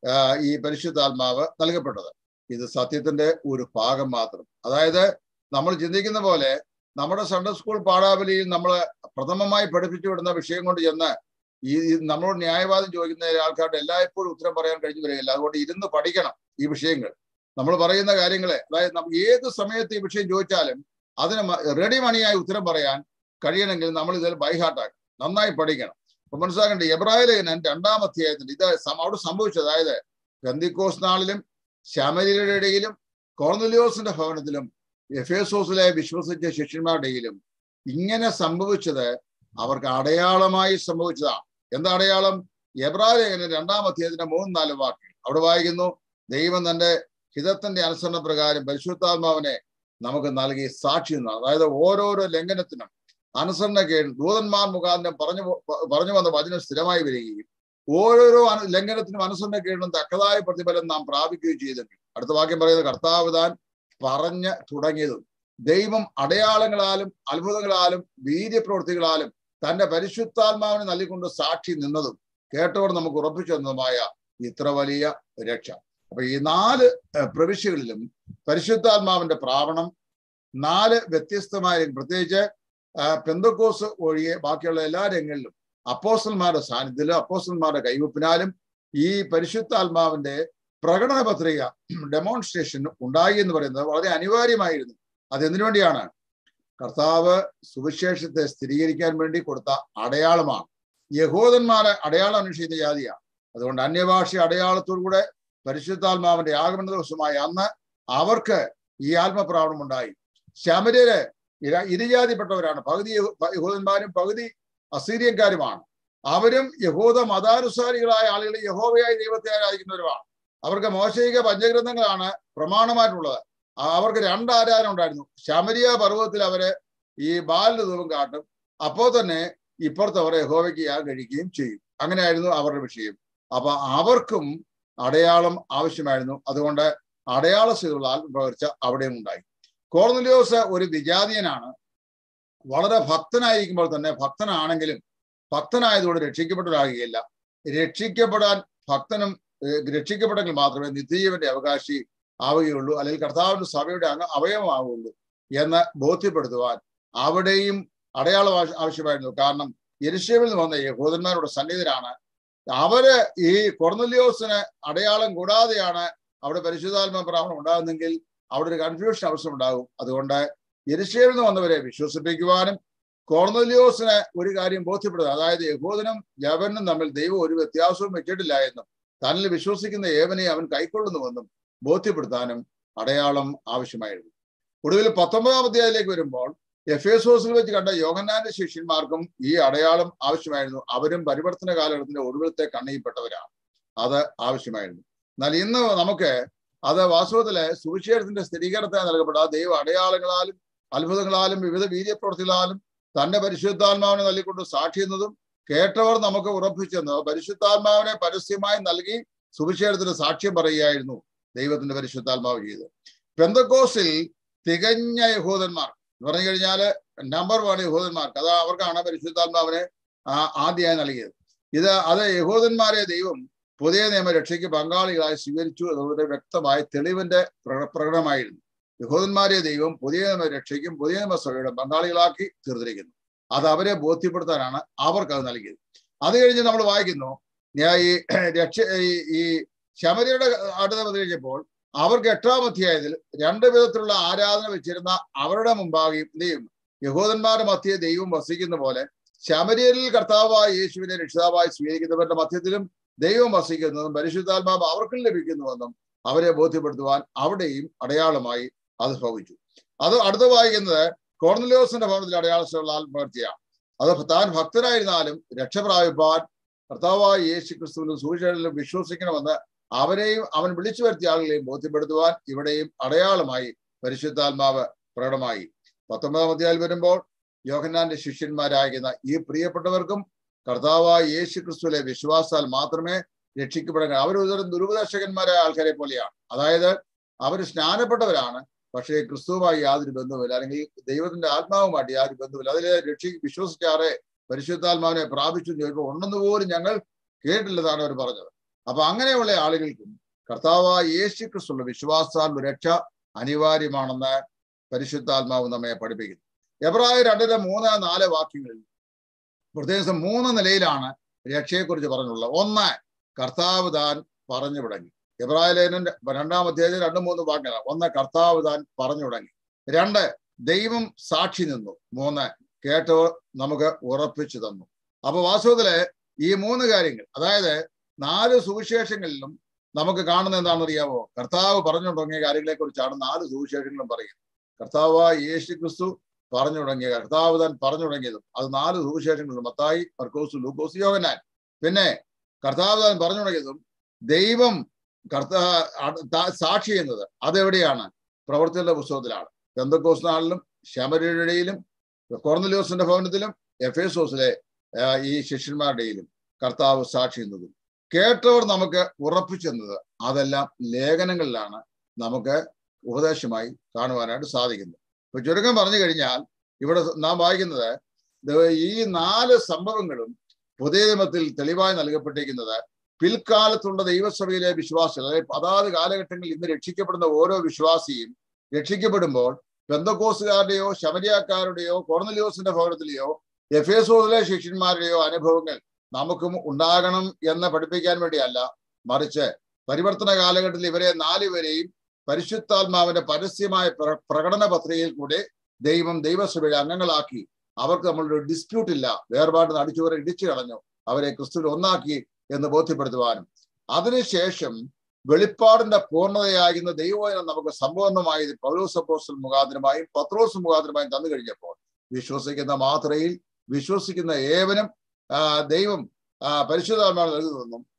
ഈ പരിശുദ്ധാത്മാവ് നൽകപ്പെട്ടത് ഇത് സത്യത്തിന്റെ ഒരു ഭാഗം മാത്രം അതായത് നമ്മൾ ചിന്തിക്കുന്ന പോലെ നമ്മുടെ സൺഡേ സ്കൂൾ പാഠാവലിയിൽ നമ്മൾ പ്രഥമമായി പഠിപ്പിച്ചു വിടുന്ന വിഷയം കൊണ്ട് ചെന്ന് ഈ നമ്മളോട് ന്യായവാദം ചോദിക്കുന്ന ആൾക്കാരുടെ എല്ലായ്പ്പോഴും ഉത്തരം പറയാൻ കഴിഞ്ഞു വരികയില്ല അതുകൊണ്ട് ഇരുന്ന് പഠിക്കണം ഈ വിഷയങ്ങൾ നമ്മൾ പറയുന്ന കാര്യങ്ങളെ അതായത് നമ്മൾ ഏത് സമയത്ത് ഈ വിഷയം ചോദിച്ചാലും അതിന് റെഡി മണിയായി ഉത്തരം പറയാൻ കഴിയണമെങ്കിൽ നമ്മൾ ഇതിൽ ബൈഹാർട്ടാക്കണം നന്നായി പഠിക്കണം അപ്പൊ മനസ്സിലാക്കേണ്ട എബ്രായ ലേഖനൻ രണ്ടാം അധ്യായത്തിൽ ഇത് അവിടെ സംഭവിച്ചത് അതായത് ഗന്ധിക്കോസ് നാളിലും ശമരിയുടെ ഇടയിലും കോർന്നലിയോസിന്റെ ഭവനത്തിലും എഫേസോസിലെ വിശ്വസിച്ച ശിഷ്യന്മാരുടെ ഇടയിലും ഇങ്ങനെ സംഭവിച്ചത് അവർക്ക് അടയാളമായി സംഭവിച്ചതാണ് എന്താ അടയാളം എബ്രായ ലേഖനൻ രണ്ടാം അധ്യായത്തിന്റെ മൂന്ന് നാല് വാക്കുകൾ അവിടെ വായിക്കുന്നു ദൈവം തന്റെ ഹിതത്തിന്റെ അനുസരണ പ്രകാരം പരിശുദ്ധാത്മാവിനെ നമുക്ക് നൽകി സാക്ഷി എന്നാണ് അതായത് ഓരോരോ ലംഘനത്തിനും അനുസരണക്കേട് ദൂതന്മാർ മുഖാന്തരം പറഞ്ഞു പറഞ്ഞു വന്ന വചനം സ്ഥിരമായി വരികയും ഓരോരോ ലംഘനത്തിനും അനുസരണക്കേടിനും തക്കതായ പ്രതിഫലം നാം പ്രാപിക്കുകയും ചെയ്തെങ്കിൽ അടുത്ത വാക്യം പറയുന്നത് കർത്താവ് താൻ പറഞ്ഞ് തുടങ്ങിയതും ദൈവം അടയാളങ്ങളാലും അത്ഭുതങ്ങളാലും വീര്യപ്രവൃത്തികളാലും തന്റെ പരിശുദ്ധാത്മാവിനെ നൽകിക്കൊണ്ട് സാക്ഷി നിന്നതും കേട്ടവർ നമുക്ക് ഉറപ്പിച്ചു തന്നതുമായ ഇത്ര വലിയ രക്ഷ അപ്പൊ ഈ നാല് പ്രവിശ്യകളിലും പരിശുദ്ധാത്മാവിന്റെ പ്രാവണം നാല് വ്യത്യസ്തമായ പ്രത്യേകിച്ച് പെന്തക്കോസ് ഒഴികെ ബാക്കിയുള്ള എല്ലാ രംഗങ്ങളിലും അപ്പോസ്റ്റന്മാരുടെ സാന്നിധ്യത്തിലും അപ്പോസ്റ്റന്മാരുടെ കൈവപ്പിനാലും ഈ പരിശുദ്ധാത്മാവിന്റെ പ്രകടന പത്രിക ഡെമോൺസ്ട്രേഷൻ ഉണ്ടായി എന്ന് പറയുന്നത് വളരെ അനിവാര്യമായിരുന്നു അത് എന്തിനു വേണ്ടിയാണ് കർത്താവ് സുവിശേഷത്തെ സ്ഥിരീകരിക്കാൻ വേണ്ടി കൊടുത്ത അടയാളമാണ് യഹൂദന്മാരെ അടയാളം അന്വേഷിക്കുന്ന ജാതിയാണ് അതുകൊണ്ട് അന്യഭാഷ അടയാളത്തോടുകൂടെ പരിശുദ്ധാത്മാവിന്റെ ആഗമന ദിവസമായ അന്ന് അവർക്ക് ഈ ആത്മപ്രാവണം ഉണ്ടായി ശമര്യര് ഇരുജാതിപ്പെട്ടവരാണ് പകുതി യഹൂദന്മാരും പകുതി അസീരിയൻകാരുമാണ് അവരും യഹൂദ മതാനുസാരികളായ ആളുകൾ യഹോവയായി ദൈവത്തെ ആരാധിക്കുന്നവരുമാണ് അവർക്ക് മോശയിക പഞ്ചഗ്രന്ഥങ്ങളാണ് പ്രമാണമായിട്ടുള്ളത് ആ- അവർക്ക് രണ്ട് ആരാധന ഉണ്ടായിരുന്നു ശമരിയ പർവ്വതത്തിൽ അവര് ഈ ബാലിന് ധൂപം കാട്ടും അപ്പോൾ തന്നെ ഇപ്പുറത്ത് അവർ യഹോവയ്ക്ക് യാഗം കഴിക്കുകയും ചെയ്യും അങ്ങനെയായിരുന്നു അവരുടെ വിഷയം അപ്പൊ അവർക്കും അടയാളം ആവശ്യമായിരുന്നു അതുകൊണ്ട് അടയാള സ്ഥിതിയുള്ള ആത്മപകർച്ച അവിടെയും ഉണ്ടായി കോർന്നലിയോസ് ഒരു വിജാതീയനാണ് വളരെ ഭക്തനായിരിക്കുമ്പോൾ തന്നെ ഭക്തനാണെങ്കിലും ഭക്തനായതുകൊണ്ട് രക്ഷിക്കപ്പെട്ടവരാകുകയില്ല രക്ഷിക്കപ്പെടാൻ ഭക്തനും ഏഹ്, രക്ഷിക്കപ്പെട്ടെങ്കിൽ മാത്രമേ നിത്യജീവന്റെ അവകാശി ആവുകയുള്ളൂ അല്ലെങ്കിൽ കർത്താവിന്റെ സഭയുടെ അംഗ അവയവമാവുകയുള്ളൂ എന്ന് ബോധ്യപ്പെടുത്തുവാൻ അവിടെയും അടയാളം ആവശ്യ- ആവശ്യമായിരുന്നു കാരണം യെരുശലേമിൽ നിന്ന് വന്ന യഹൂദന്മാരുടെ സന്നിധിയിലാണ് അവര് ഈ കൊർന്നലിയോസിന് അടയാളം കൂടാതെയാണ് അവിടെ പരിശുദ്ധാത്മ പ്രാവണം ഉണ്ടാകുന്നെങ്കിൽ അവിടെ ഒരു കൺഫ്യൂഷൻ ആവശ്യമുണ്ടാകും അതുകൊണ്ട് യെരുശലേമിൽ നിന്ന് വന്നവരെ വിശ്വസിപ്പിക്കുവാനും കോർന്നലിയോസിന് ഒരു കാര്യം ബോധ്യപ്പെടുക അതായത് യഹൂദനും യവനും തമ്മിൽ ദൈവം ഒരു വ്യത്യാസവും വെച്ചിട്ടില്ല എന്നും തന്നിൽ വിശ്വസിക്കുന്ന ഏവനെ അവൻ കൈക്കൊള്ളുന്നുവെന്നും ബോധ്യപ്പെടുത്താനും അടയാളം ആവശ്യമായിരുന്നു ഒടുവിൽ പത്തൊമ്പതാം അധ്യായത്തിലേക്ക് വരുമ്പോൾ എഫേസോസിൽ വെച്ച് കണ്ട യോഹന്നാന്റെ ശിഷ്യന്മാർക്കും ഈ അടയാളം ആവശ്യമായിരുന്നു അവരും പരിവർത്തന കാലഘട്ടത്തിന്റെ ഒടുവിലത്തെ കണ്ണയിൽപ്പെട്ടവരാണ് അത് ആവശ്യമായിരുന്നു എന്നാൽ ഇന്ന് നമുക്ക് അത് വാസ്തവത്തില് സുവിശേഷത്തിന്റെ സ്ഥിരീകരണത്തെ നൽകപ്പെട്ട ആ ദൈവ അടയാളങ്ങളാലും അത്ഭുതങ്ങളാലും വിവിധ വീര്യപ്രവർത്തികളാലും തന്റെ പരിശുദ്ധാത്മാവിനെ നൽകിക്കൊണ്ട് സാക്ഷിയുന്നതും കേട്ടവർ നമുക്ക് ഉറപ്പിച്ചെന്ന് പരിശുദ്ധാത്മാവിനെ പരസ്യമായി നൽകി സുവിശേഷത്തിന് സാക്ഷ്യം പറയുകയായിരുന്നു ദൈവത്തിന്റെ പരിശുദ്ധാത്മാവ് ചെയ്തത് പെന്തക്കോസിൽ തികഞ്ഞ യഹൂദന്മാർ എന്ന് പറഞ്ഞു കഴിഞ്ഞാല് നമ്പർ വൺ യഹൂദന്മാർക്ക് അത് അവർക്കാണ് പരിശുദ്ധാത്മാവിനെ ആ- ആദ്യമായി നൽകിയത് ഇത് അത് യഹൂദന്മാരെ ദൈവം പുതിയ നിയമ രക്ഷയ്ക്ക് പങ്കാളികളായി സ്വീകരിച്ചു എന്നുള്ളത് വ്യക്തമായ തെളിവിന്റെ പ്രക- പ്രകടനമായിരുന്നു യഹൂദന്മാരെ ദൈവം പുതിയ നിയമ രക്ഷയ്ക്കും പുതിയ നിയമസഭയുടെ പങ്കാളികളാക്കി തീർത്തിരിക്കുന്നു അത് അവരെ ബോധ്യപ്പെടുത്താനാണ് അവർക്ക് അത് നൽകിയത് അത് കഴിഞ്ഞ് നമ്മൾ വായിക്കുന്നു ഞാൻ ഈ രക്ഷ ഈ- ഈ ശമരിയുടെ അടുത്ത് വന്നു കഴിഞ്ഞപ്പോൾ അവർക്ക് എട്ടാം അധ്യായത്തിൽ രണ്ട് വിധത്തിലുള്ള ആരാധന വെച്ചിരുന്ന അവരുടെ മുമ്പാകെ എന്ത് ചെയ്യും യഹൂദന്മാരുടെ മധ്യേ ദൈവം വസിക്കുന്ന പോലെ ശമരിയരിൽ കർത്താവായ യേശുവിനെ രക്ഷിതാവായി സ്വീകരിക്കുന്നവരുടെ മധ്യത്തിലും ദൈവം വസിക്കുന്നതും പരിശുദ്ധാത്മാവ് അവർക്കും ലഭിക്കുന്നുവെന്നും അവരെ ബോധ്യപ്പെടുത്തുവാൻ അവിടെയും അടയാളമായി അത് ഭവിച്ചു അത് അടുത്ത് വായിക്കുന്നത് കോർണലിയോസിന്റെ ഭവനത്തിൽ അടയാളമുള്ള ആത്മഹത്യയാണ് അത് താൻ ഭക്തനായിരുന്നാലും രക്ഷപ്രാപിപ്പാൻ കർത്താവായ യേശു ക്രിസ്തുവിലും സുവിശേഷത്തിലും വിശ്വസിക്കണമെന്ന് അവരെയും അവൻ വിളിച്ചു വരുത്തിയ ആളുകളെയും ബോധ്യപ്പെടുത്തുവാൻ ഇവിടെയും അടയാളമായി പരിശുദ്ധാത്മാവ് പ്രകടമായി പത്തൊമ്പതാം അധ്യായം വരുമ്പോൾ യോഹന്നാന്റെ ശിഷ്യന്മാരാകുന്ന ഈ പ്രിയപ്പെട്ടവർക്കും കർത്താവായ യേശു ക്രിസ്തുവിലെ വിശ്വാസാൽ മാത്രമേ രക്ഷിക്കപ്പെടാൻ അവർ ഒരു ദുരുപദേശകന്മാരായ ആൾക്കാരെ പോലെയാണ് അതായത് അവർ സ്നാനപ്പെട്ടവരാണ് പക്ഷേ ക്രിസ്തുവുമായി യാതൊരു ബന്ധവുമില്ല അല്ലെങ്കിൽ ദൈവത്തിന്റെ ആത്മാവുമായിട്ട് യാതൊരു ബന്ധവുമില്ല അതിൽ രക്ഷി വിശ്വസിച്ചാറെ പരിശുദ്ധാത്മാവിനെ പ്രാപിച്ചു എന്ന് ചോദിക്കുമ്പോൾ ഉണ്ടെന്ന് പോലും ഞങ്ങൾ കേട്ടില്ലെന്നാണ് അവർ പറഞ്ഞത് അപ്പൊ അങ്ങനെയുള്ള ആളുകൾക്കും കർത്താവായ യേശു ക്രിസ്തുള്ള വിശ്വാസാൽ രക്ഷ അനിവാര്യമാണെന്ന് പരിശുദ്ധാത്മാവ് നമ്മെ പഠിപ്പിക്കുന്നു എബ്രായ രണ്ടിന് മൂന്ന് നാല് വാക്യങ്ങളിൽ പ്രത്യേകിച്ച് മൂന്ന് നിലയിലാണ് രക്ഷയെക്കുറിച്ച് പറഞ്ഞുള്ളത് ഒന്ന് കർത്താവ് താൻ പറഞ്ഞു തുടങ്ങി എബ്രായ ലേഖനന്റെ രണ്ടാം അധ്യായത്തിൽ രണ്ട് മൂന്ന് വാക്യങ്ങളാണ് ഒന്ന് കർത്താവ് താൻ പറഞ്ഞു തുടങ്ങി രണ്ട് ദൈവം സാക്ഷി നിന്നു മൂന്ന് കേട്ടവർ നമുക്ക് ഉറപ്പിച്ചു തന്നു അപ്പൊ വാസ്തവത്തില് ഈ മൂന്ന് കാര്യങ്ങൾ അതായത് നാല് സുവിശേഷങ്ങളിലും നമുക്ക് കാണുന്ന എന്താണെന്ന് അറിയാമോ കർത്താവ് പറഞ്ഞു തുടങ്ങിയ കാര്യങ്ങളെ കുറിച്ചാണ് നാല് സുവിശേഷങ്ങളും പറയുന്നത് കർത്താവ് യേശു ക്രിസ്തു പറഞ്ഞു തുടങ്ങിയ കർത്താവ് താൻ പറഞ്ഞു തുടങ്ങിയതും അത് നാല് സുവിശേഷങ്ങളും മത്തായി മർക്കോസ് ലൂക്കോസ് യോഹനാൻ പിന്നെ കർത്താവ് താൻ പറഞ്ഞു തുടങ്ങിയതും ദൈവം കർത്താ അ- താ- സാക്ഷി ചെയ്യുന്നത് അതെവിടെയാണ് പ്രവർത്തികളുടെ പുസ്തകത്തിലാണ് പെന്തക്കോസ് നാളിലും ശമരയുടെയിലും കോർന്നലിയോസിന്റെ ഭവനത്തിലും എഫേസോസിലെ ആ, ഈ ശിഷ്യന്മാരുടെയിലും കർത്താവ് സാക്ഷി ചെയ്യുന്നതും കേട്ടവർ നമുക്ക് ഉറപ്പിച്ചെന്നത് അതെല്ലാം ലേഖനങ്ങളിലാണ് നമുക്ക് ഉപദേശമായി കാണുവാനായിട്ട് സാധിക്കുന്നത് ഇപ്പൊ ചുരുക്കം പറഞ്ഞു കഴിഞ്ഞാൽ ഇവിടെ നാം വായിക്കുന്നത് ദ- ഈ നാല് സംഭവങ്ങളും പുതിയ നിയമത്തിൽ തെളിവായി നൽകപ്പെട്ടിരിക്കുന്നത് പിൽക്കാലത്തുള്ള ദൈവസഭയിലെ വിശ്വാസികൾ അതായത് അതാത് കാലഘട്ടങ്ങളിൽ ഇന്ന് രക്ഷിക്കപ്പെടുന്ന ഓരോ വിശ്വാസിയും രക്ഷിക്കപ്പെടുമ്പോൾ ബന്ധക്കോസുകാരുടെയോ ശമരിയാക്കാരുടെയോ കോർണലിയോസിന്റെ ഭവനത്തിലെയോ എഫേസോസിലെ ശിഷ്യന്മാരുടെയോ അനുഭവങ്ങൾ നമുക്കും ഉണ്ടാകണം എന്ന് പഠിപ്പിക്കാൻ വേണ്ടിയല്ല മറിച്ച് പരിവർത്തന കാലഘട്ടത്തിൽ ഇവരെ നാലുപേരെയും പരിശുദ്ധാത്മാവിന്റെ പരസ്യമായ പ്ര- പ്രകടന പത്രികയിൽ കൂടെ ദൈവം ദൈവസഭയുടെ അംഗങ്ങളാക്കി അവർക്ക് നമ്മളൊരു ഡിസ്പ്യൂട്ട് ഇല്ല വേർപാട് അടിച്ചുവരെ ഇടിച്ചു കളഞ്ഞു അവരെ ക്രിസ്തുവിൽ ഒന്നാക്കി എന്ന് ബോധ്യപ്പെടുത്തുവാനും അതിനുശേഷം വെളിപ്പാടിന്റെ പൂർണ്ണതയാകുന്ന ദൈവവചനം നമുക്ക് സമ്പൂർണ്ണമായി പൗലോസ് അപ്പോസ്റ്റൽ മുഖാന്തരമായും പത്രോസ് മുഖാന്തരമായും തന്നു കഴിഞ്ഞപ്പോൾ വിശ്വസിക്കുന്ന മാത്രയിൽ വിശ്വസിക്കുന്ന ഏവനും ആ, ദൈവം ആ, പരിശുദ്ധാത്മാവ് നൽകുന്നതെന്നും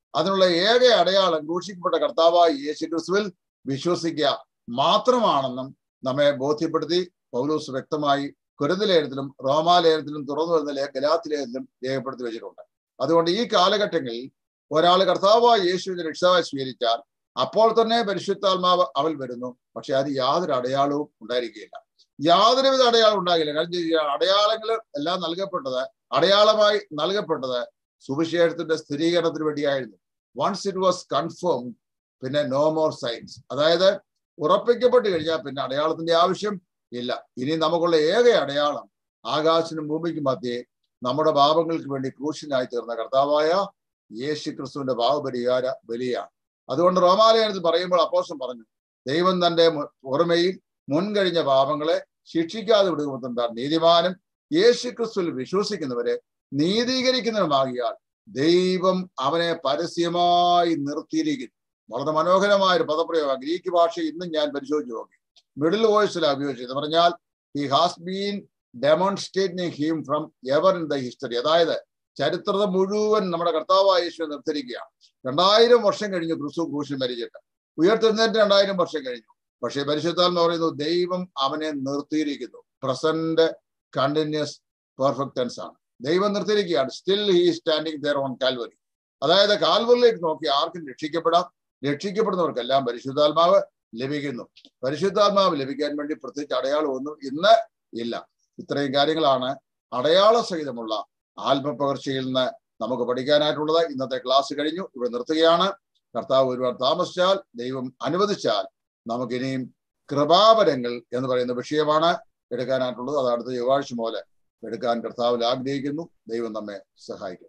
അതിനുള്ള ഏക അടയാളം ക്രൂശിക്കപ്പെട്ട കർത്താവായ യേശു ക്രിസ്തുവിൽ വിശ്വസിക്കുക മാത്രമാണെന്നും നമ്മെ ബോധ്യപ്പെടുത്തി പൗലൂസ് വ്യക്തമായി കുരുതലേഖനത്തിലും റോമാലേഖനത്തിലും തുറന്നു വരുന്ന ലേ ഗലാത്തിലേഖനത്തിലും രേഖപ്പെടുത്തി വെച്ചിട്ടുണ്ട് അതുകൊണ്ട് ഈ കാലഘട്ടങ്ങളിൽ ഒരാൾ കർത്താവായ യേശുവിനെ രക്ഷാവായി സ്വീകരിച്ചാൽ അപ്പോൾ തന്നെ പരിശുദ്ധാത്മാവ് അവൽ വരുന്നു പക്ഷെ അത് യാതൊരു അടയാളവും ഉണ്ടായിരിക്കുകയില്ല യാതൊരുവിധ അടയാളം ഉണ്ടാകില്ല കാരണം അടയാളങ്ങൾ എല്ലാം നൽകപ്പെട്ടത് അടയാളമായി നൽകപ്പെട്ടത് സുവിശേഷത്തിന്റെ സ്ഥിരീകരണത്തിന് വേണ്ടിയായിരുന്നു വൺസ് ഇറ്റ് വാസ് കൺഫേം പിന്നെ നോ മോർ സയൻസ് അതായത് ഉറപ്പിക്കപ്പെട്ട് കഴിഞ്ഞാൽ പിന്നെ അടയാളത്തിന്റെ ആവശ്യം ഇല്ല ഇനി നമുക്കുള്ള ഏക അടയാളം ആകാശനും ഭൂമിക്കും മധ്യേ നമ്മുടെ പാപങ്ങൾക്ക് വേണ്ടി ക്രൂശനായി തീർന്ന കർത്താവായ യേശു ക്രിസ്തുവിന്റെ പാവപരിഹാര ബലിയാണ് അതുകൊണ്ട് റോമാലയനത്തിൽ പറയുമ്പോൾ അപ്പോസം പറഞ്ഞു ദൈവം തന്റെ ഓർമ്മയിൽ മുൻകഴിഞ്ഞ പാപങ്ങളെ ശിക്ഷിക്കാതെ വിടുമെന്താ നീതിമാനും യേശു ക്രിസ്തുവിൽ വിശ്വസിക്കുന്നവരെ നീതീകരിക്കുന്നവരുമാകിയാൽ ദൈവം അവനെ പരസ്യമായി നിർത്തിയിരിക്കുന്നു വളരെ മനോഹരമായ ഒരു പദപ്രയോഗം ഗ്രീക്ക് ഭാഷ ഇന്നും ഞാൻ പരിശോധിച്ചു നോക്കി മിഡിൽ വോയിസിലാണ് ഉപയോഗിച്ചത് പറഞ്ഞാൽ he has been demonstrating him from ever in the history അതായത് ചരിത്രത്തെ മുഴുവൻ നമ്മുടെ കർത്താവായ യേശു നിർത്തിരിക്കുകയാണ് രണ്ടായിരം വർഷം കഴിഞ്ഞു ക്രിസ്തു ക്രൂശിൽ മരിച്ചിട്ട് ഉയർത്തെഴുന്നേറ്റ് രണ്ടായിരം വർഷം കഴിഞ്ഞു പക്ഷേ പരിശുദ്ധാത്മ പറയുന്നു ദൈവം അവനെ നിർത്തിയിരിക്കുന്നു പ്രസന്റ് കണ്ടിന്യൂസ് പെർഫെക്റ്റ് ടെൻസ് ആണ് ദൈവം നിർത്തിയിരിക്കുകയാണ് still he standing there on Calvary അതായത് കാൽവറിലേക്ക് നോക്കി ആർക്കും രക്ഷിക്കപ്പെടാം രക്ഷിക്കപ്പെടുന്നവർക്കെല്ലാം പരിശുദ്ധാത്മാവ് ലഭിക്കുന്നു പരിശുദ്ധാത്മാവ് ലഭിക്കാൻ വേണ്ടി പ്രത്യേകിച്ച് അടയാളമൊന്നും ഇന്ന് ഇല്ല ഇത്രയും കാര്യങ്ങളാണ് അടയാള സഹിതമുള്ള ആത്മപകർച്ചയിൽ നിന്ന് നമുക്ക് പഠിക്കാനായിട്ടുള്ളത് ഇന്നത്തെ ക്ലാസ് കഴിഞ്ഞു ഇവിടെ നിർത്തുകയാണ് കർത്താവ് ഒരുപാട് താമസിച്ചാൽ ദൈവം അനുവദിച്ചാൽ നമുക്കിനിയും കൃപാവരങ്ങൾ എന്ന് പറയുന്ന വിഷയമാണ് എടുക്കാനായിട്ടുള്ളത് അത് അടുത്ത ചൊവ്വാഴ്ച പോലെ എടുക്കാൻ കർത്താവിൽ ആഗ്രഹിക്കുന്നു ദൈവം നമ്മെ സഹായിക്കും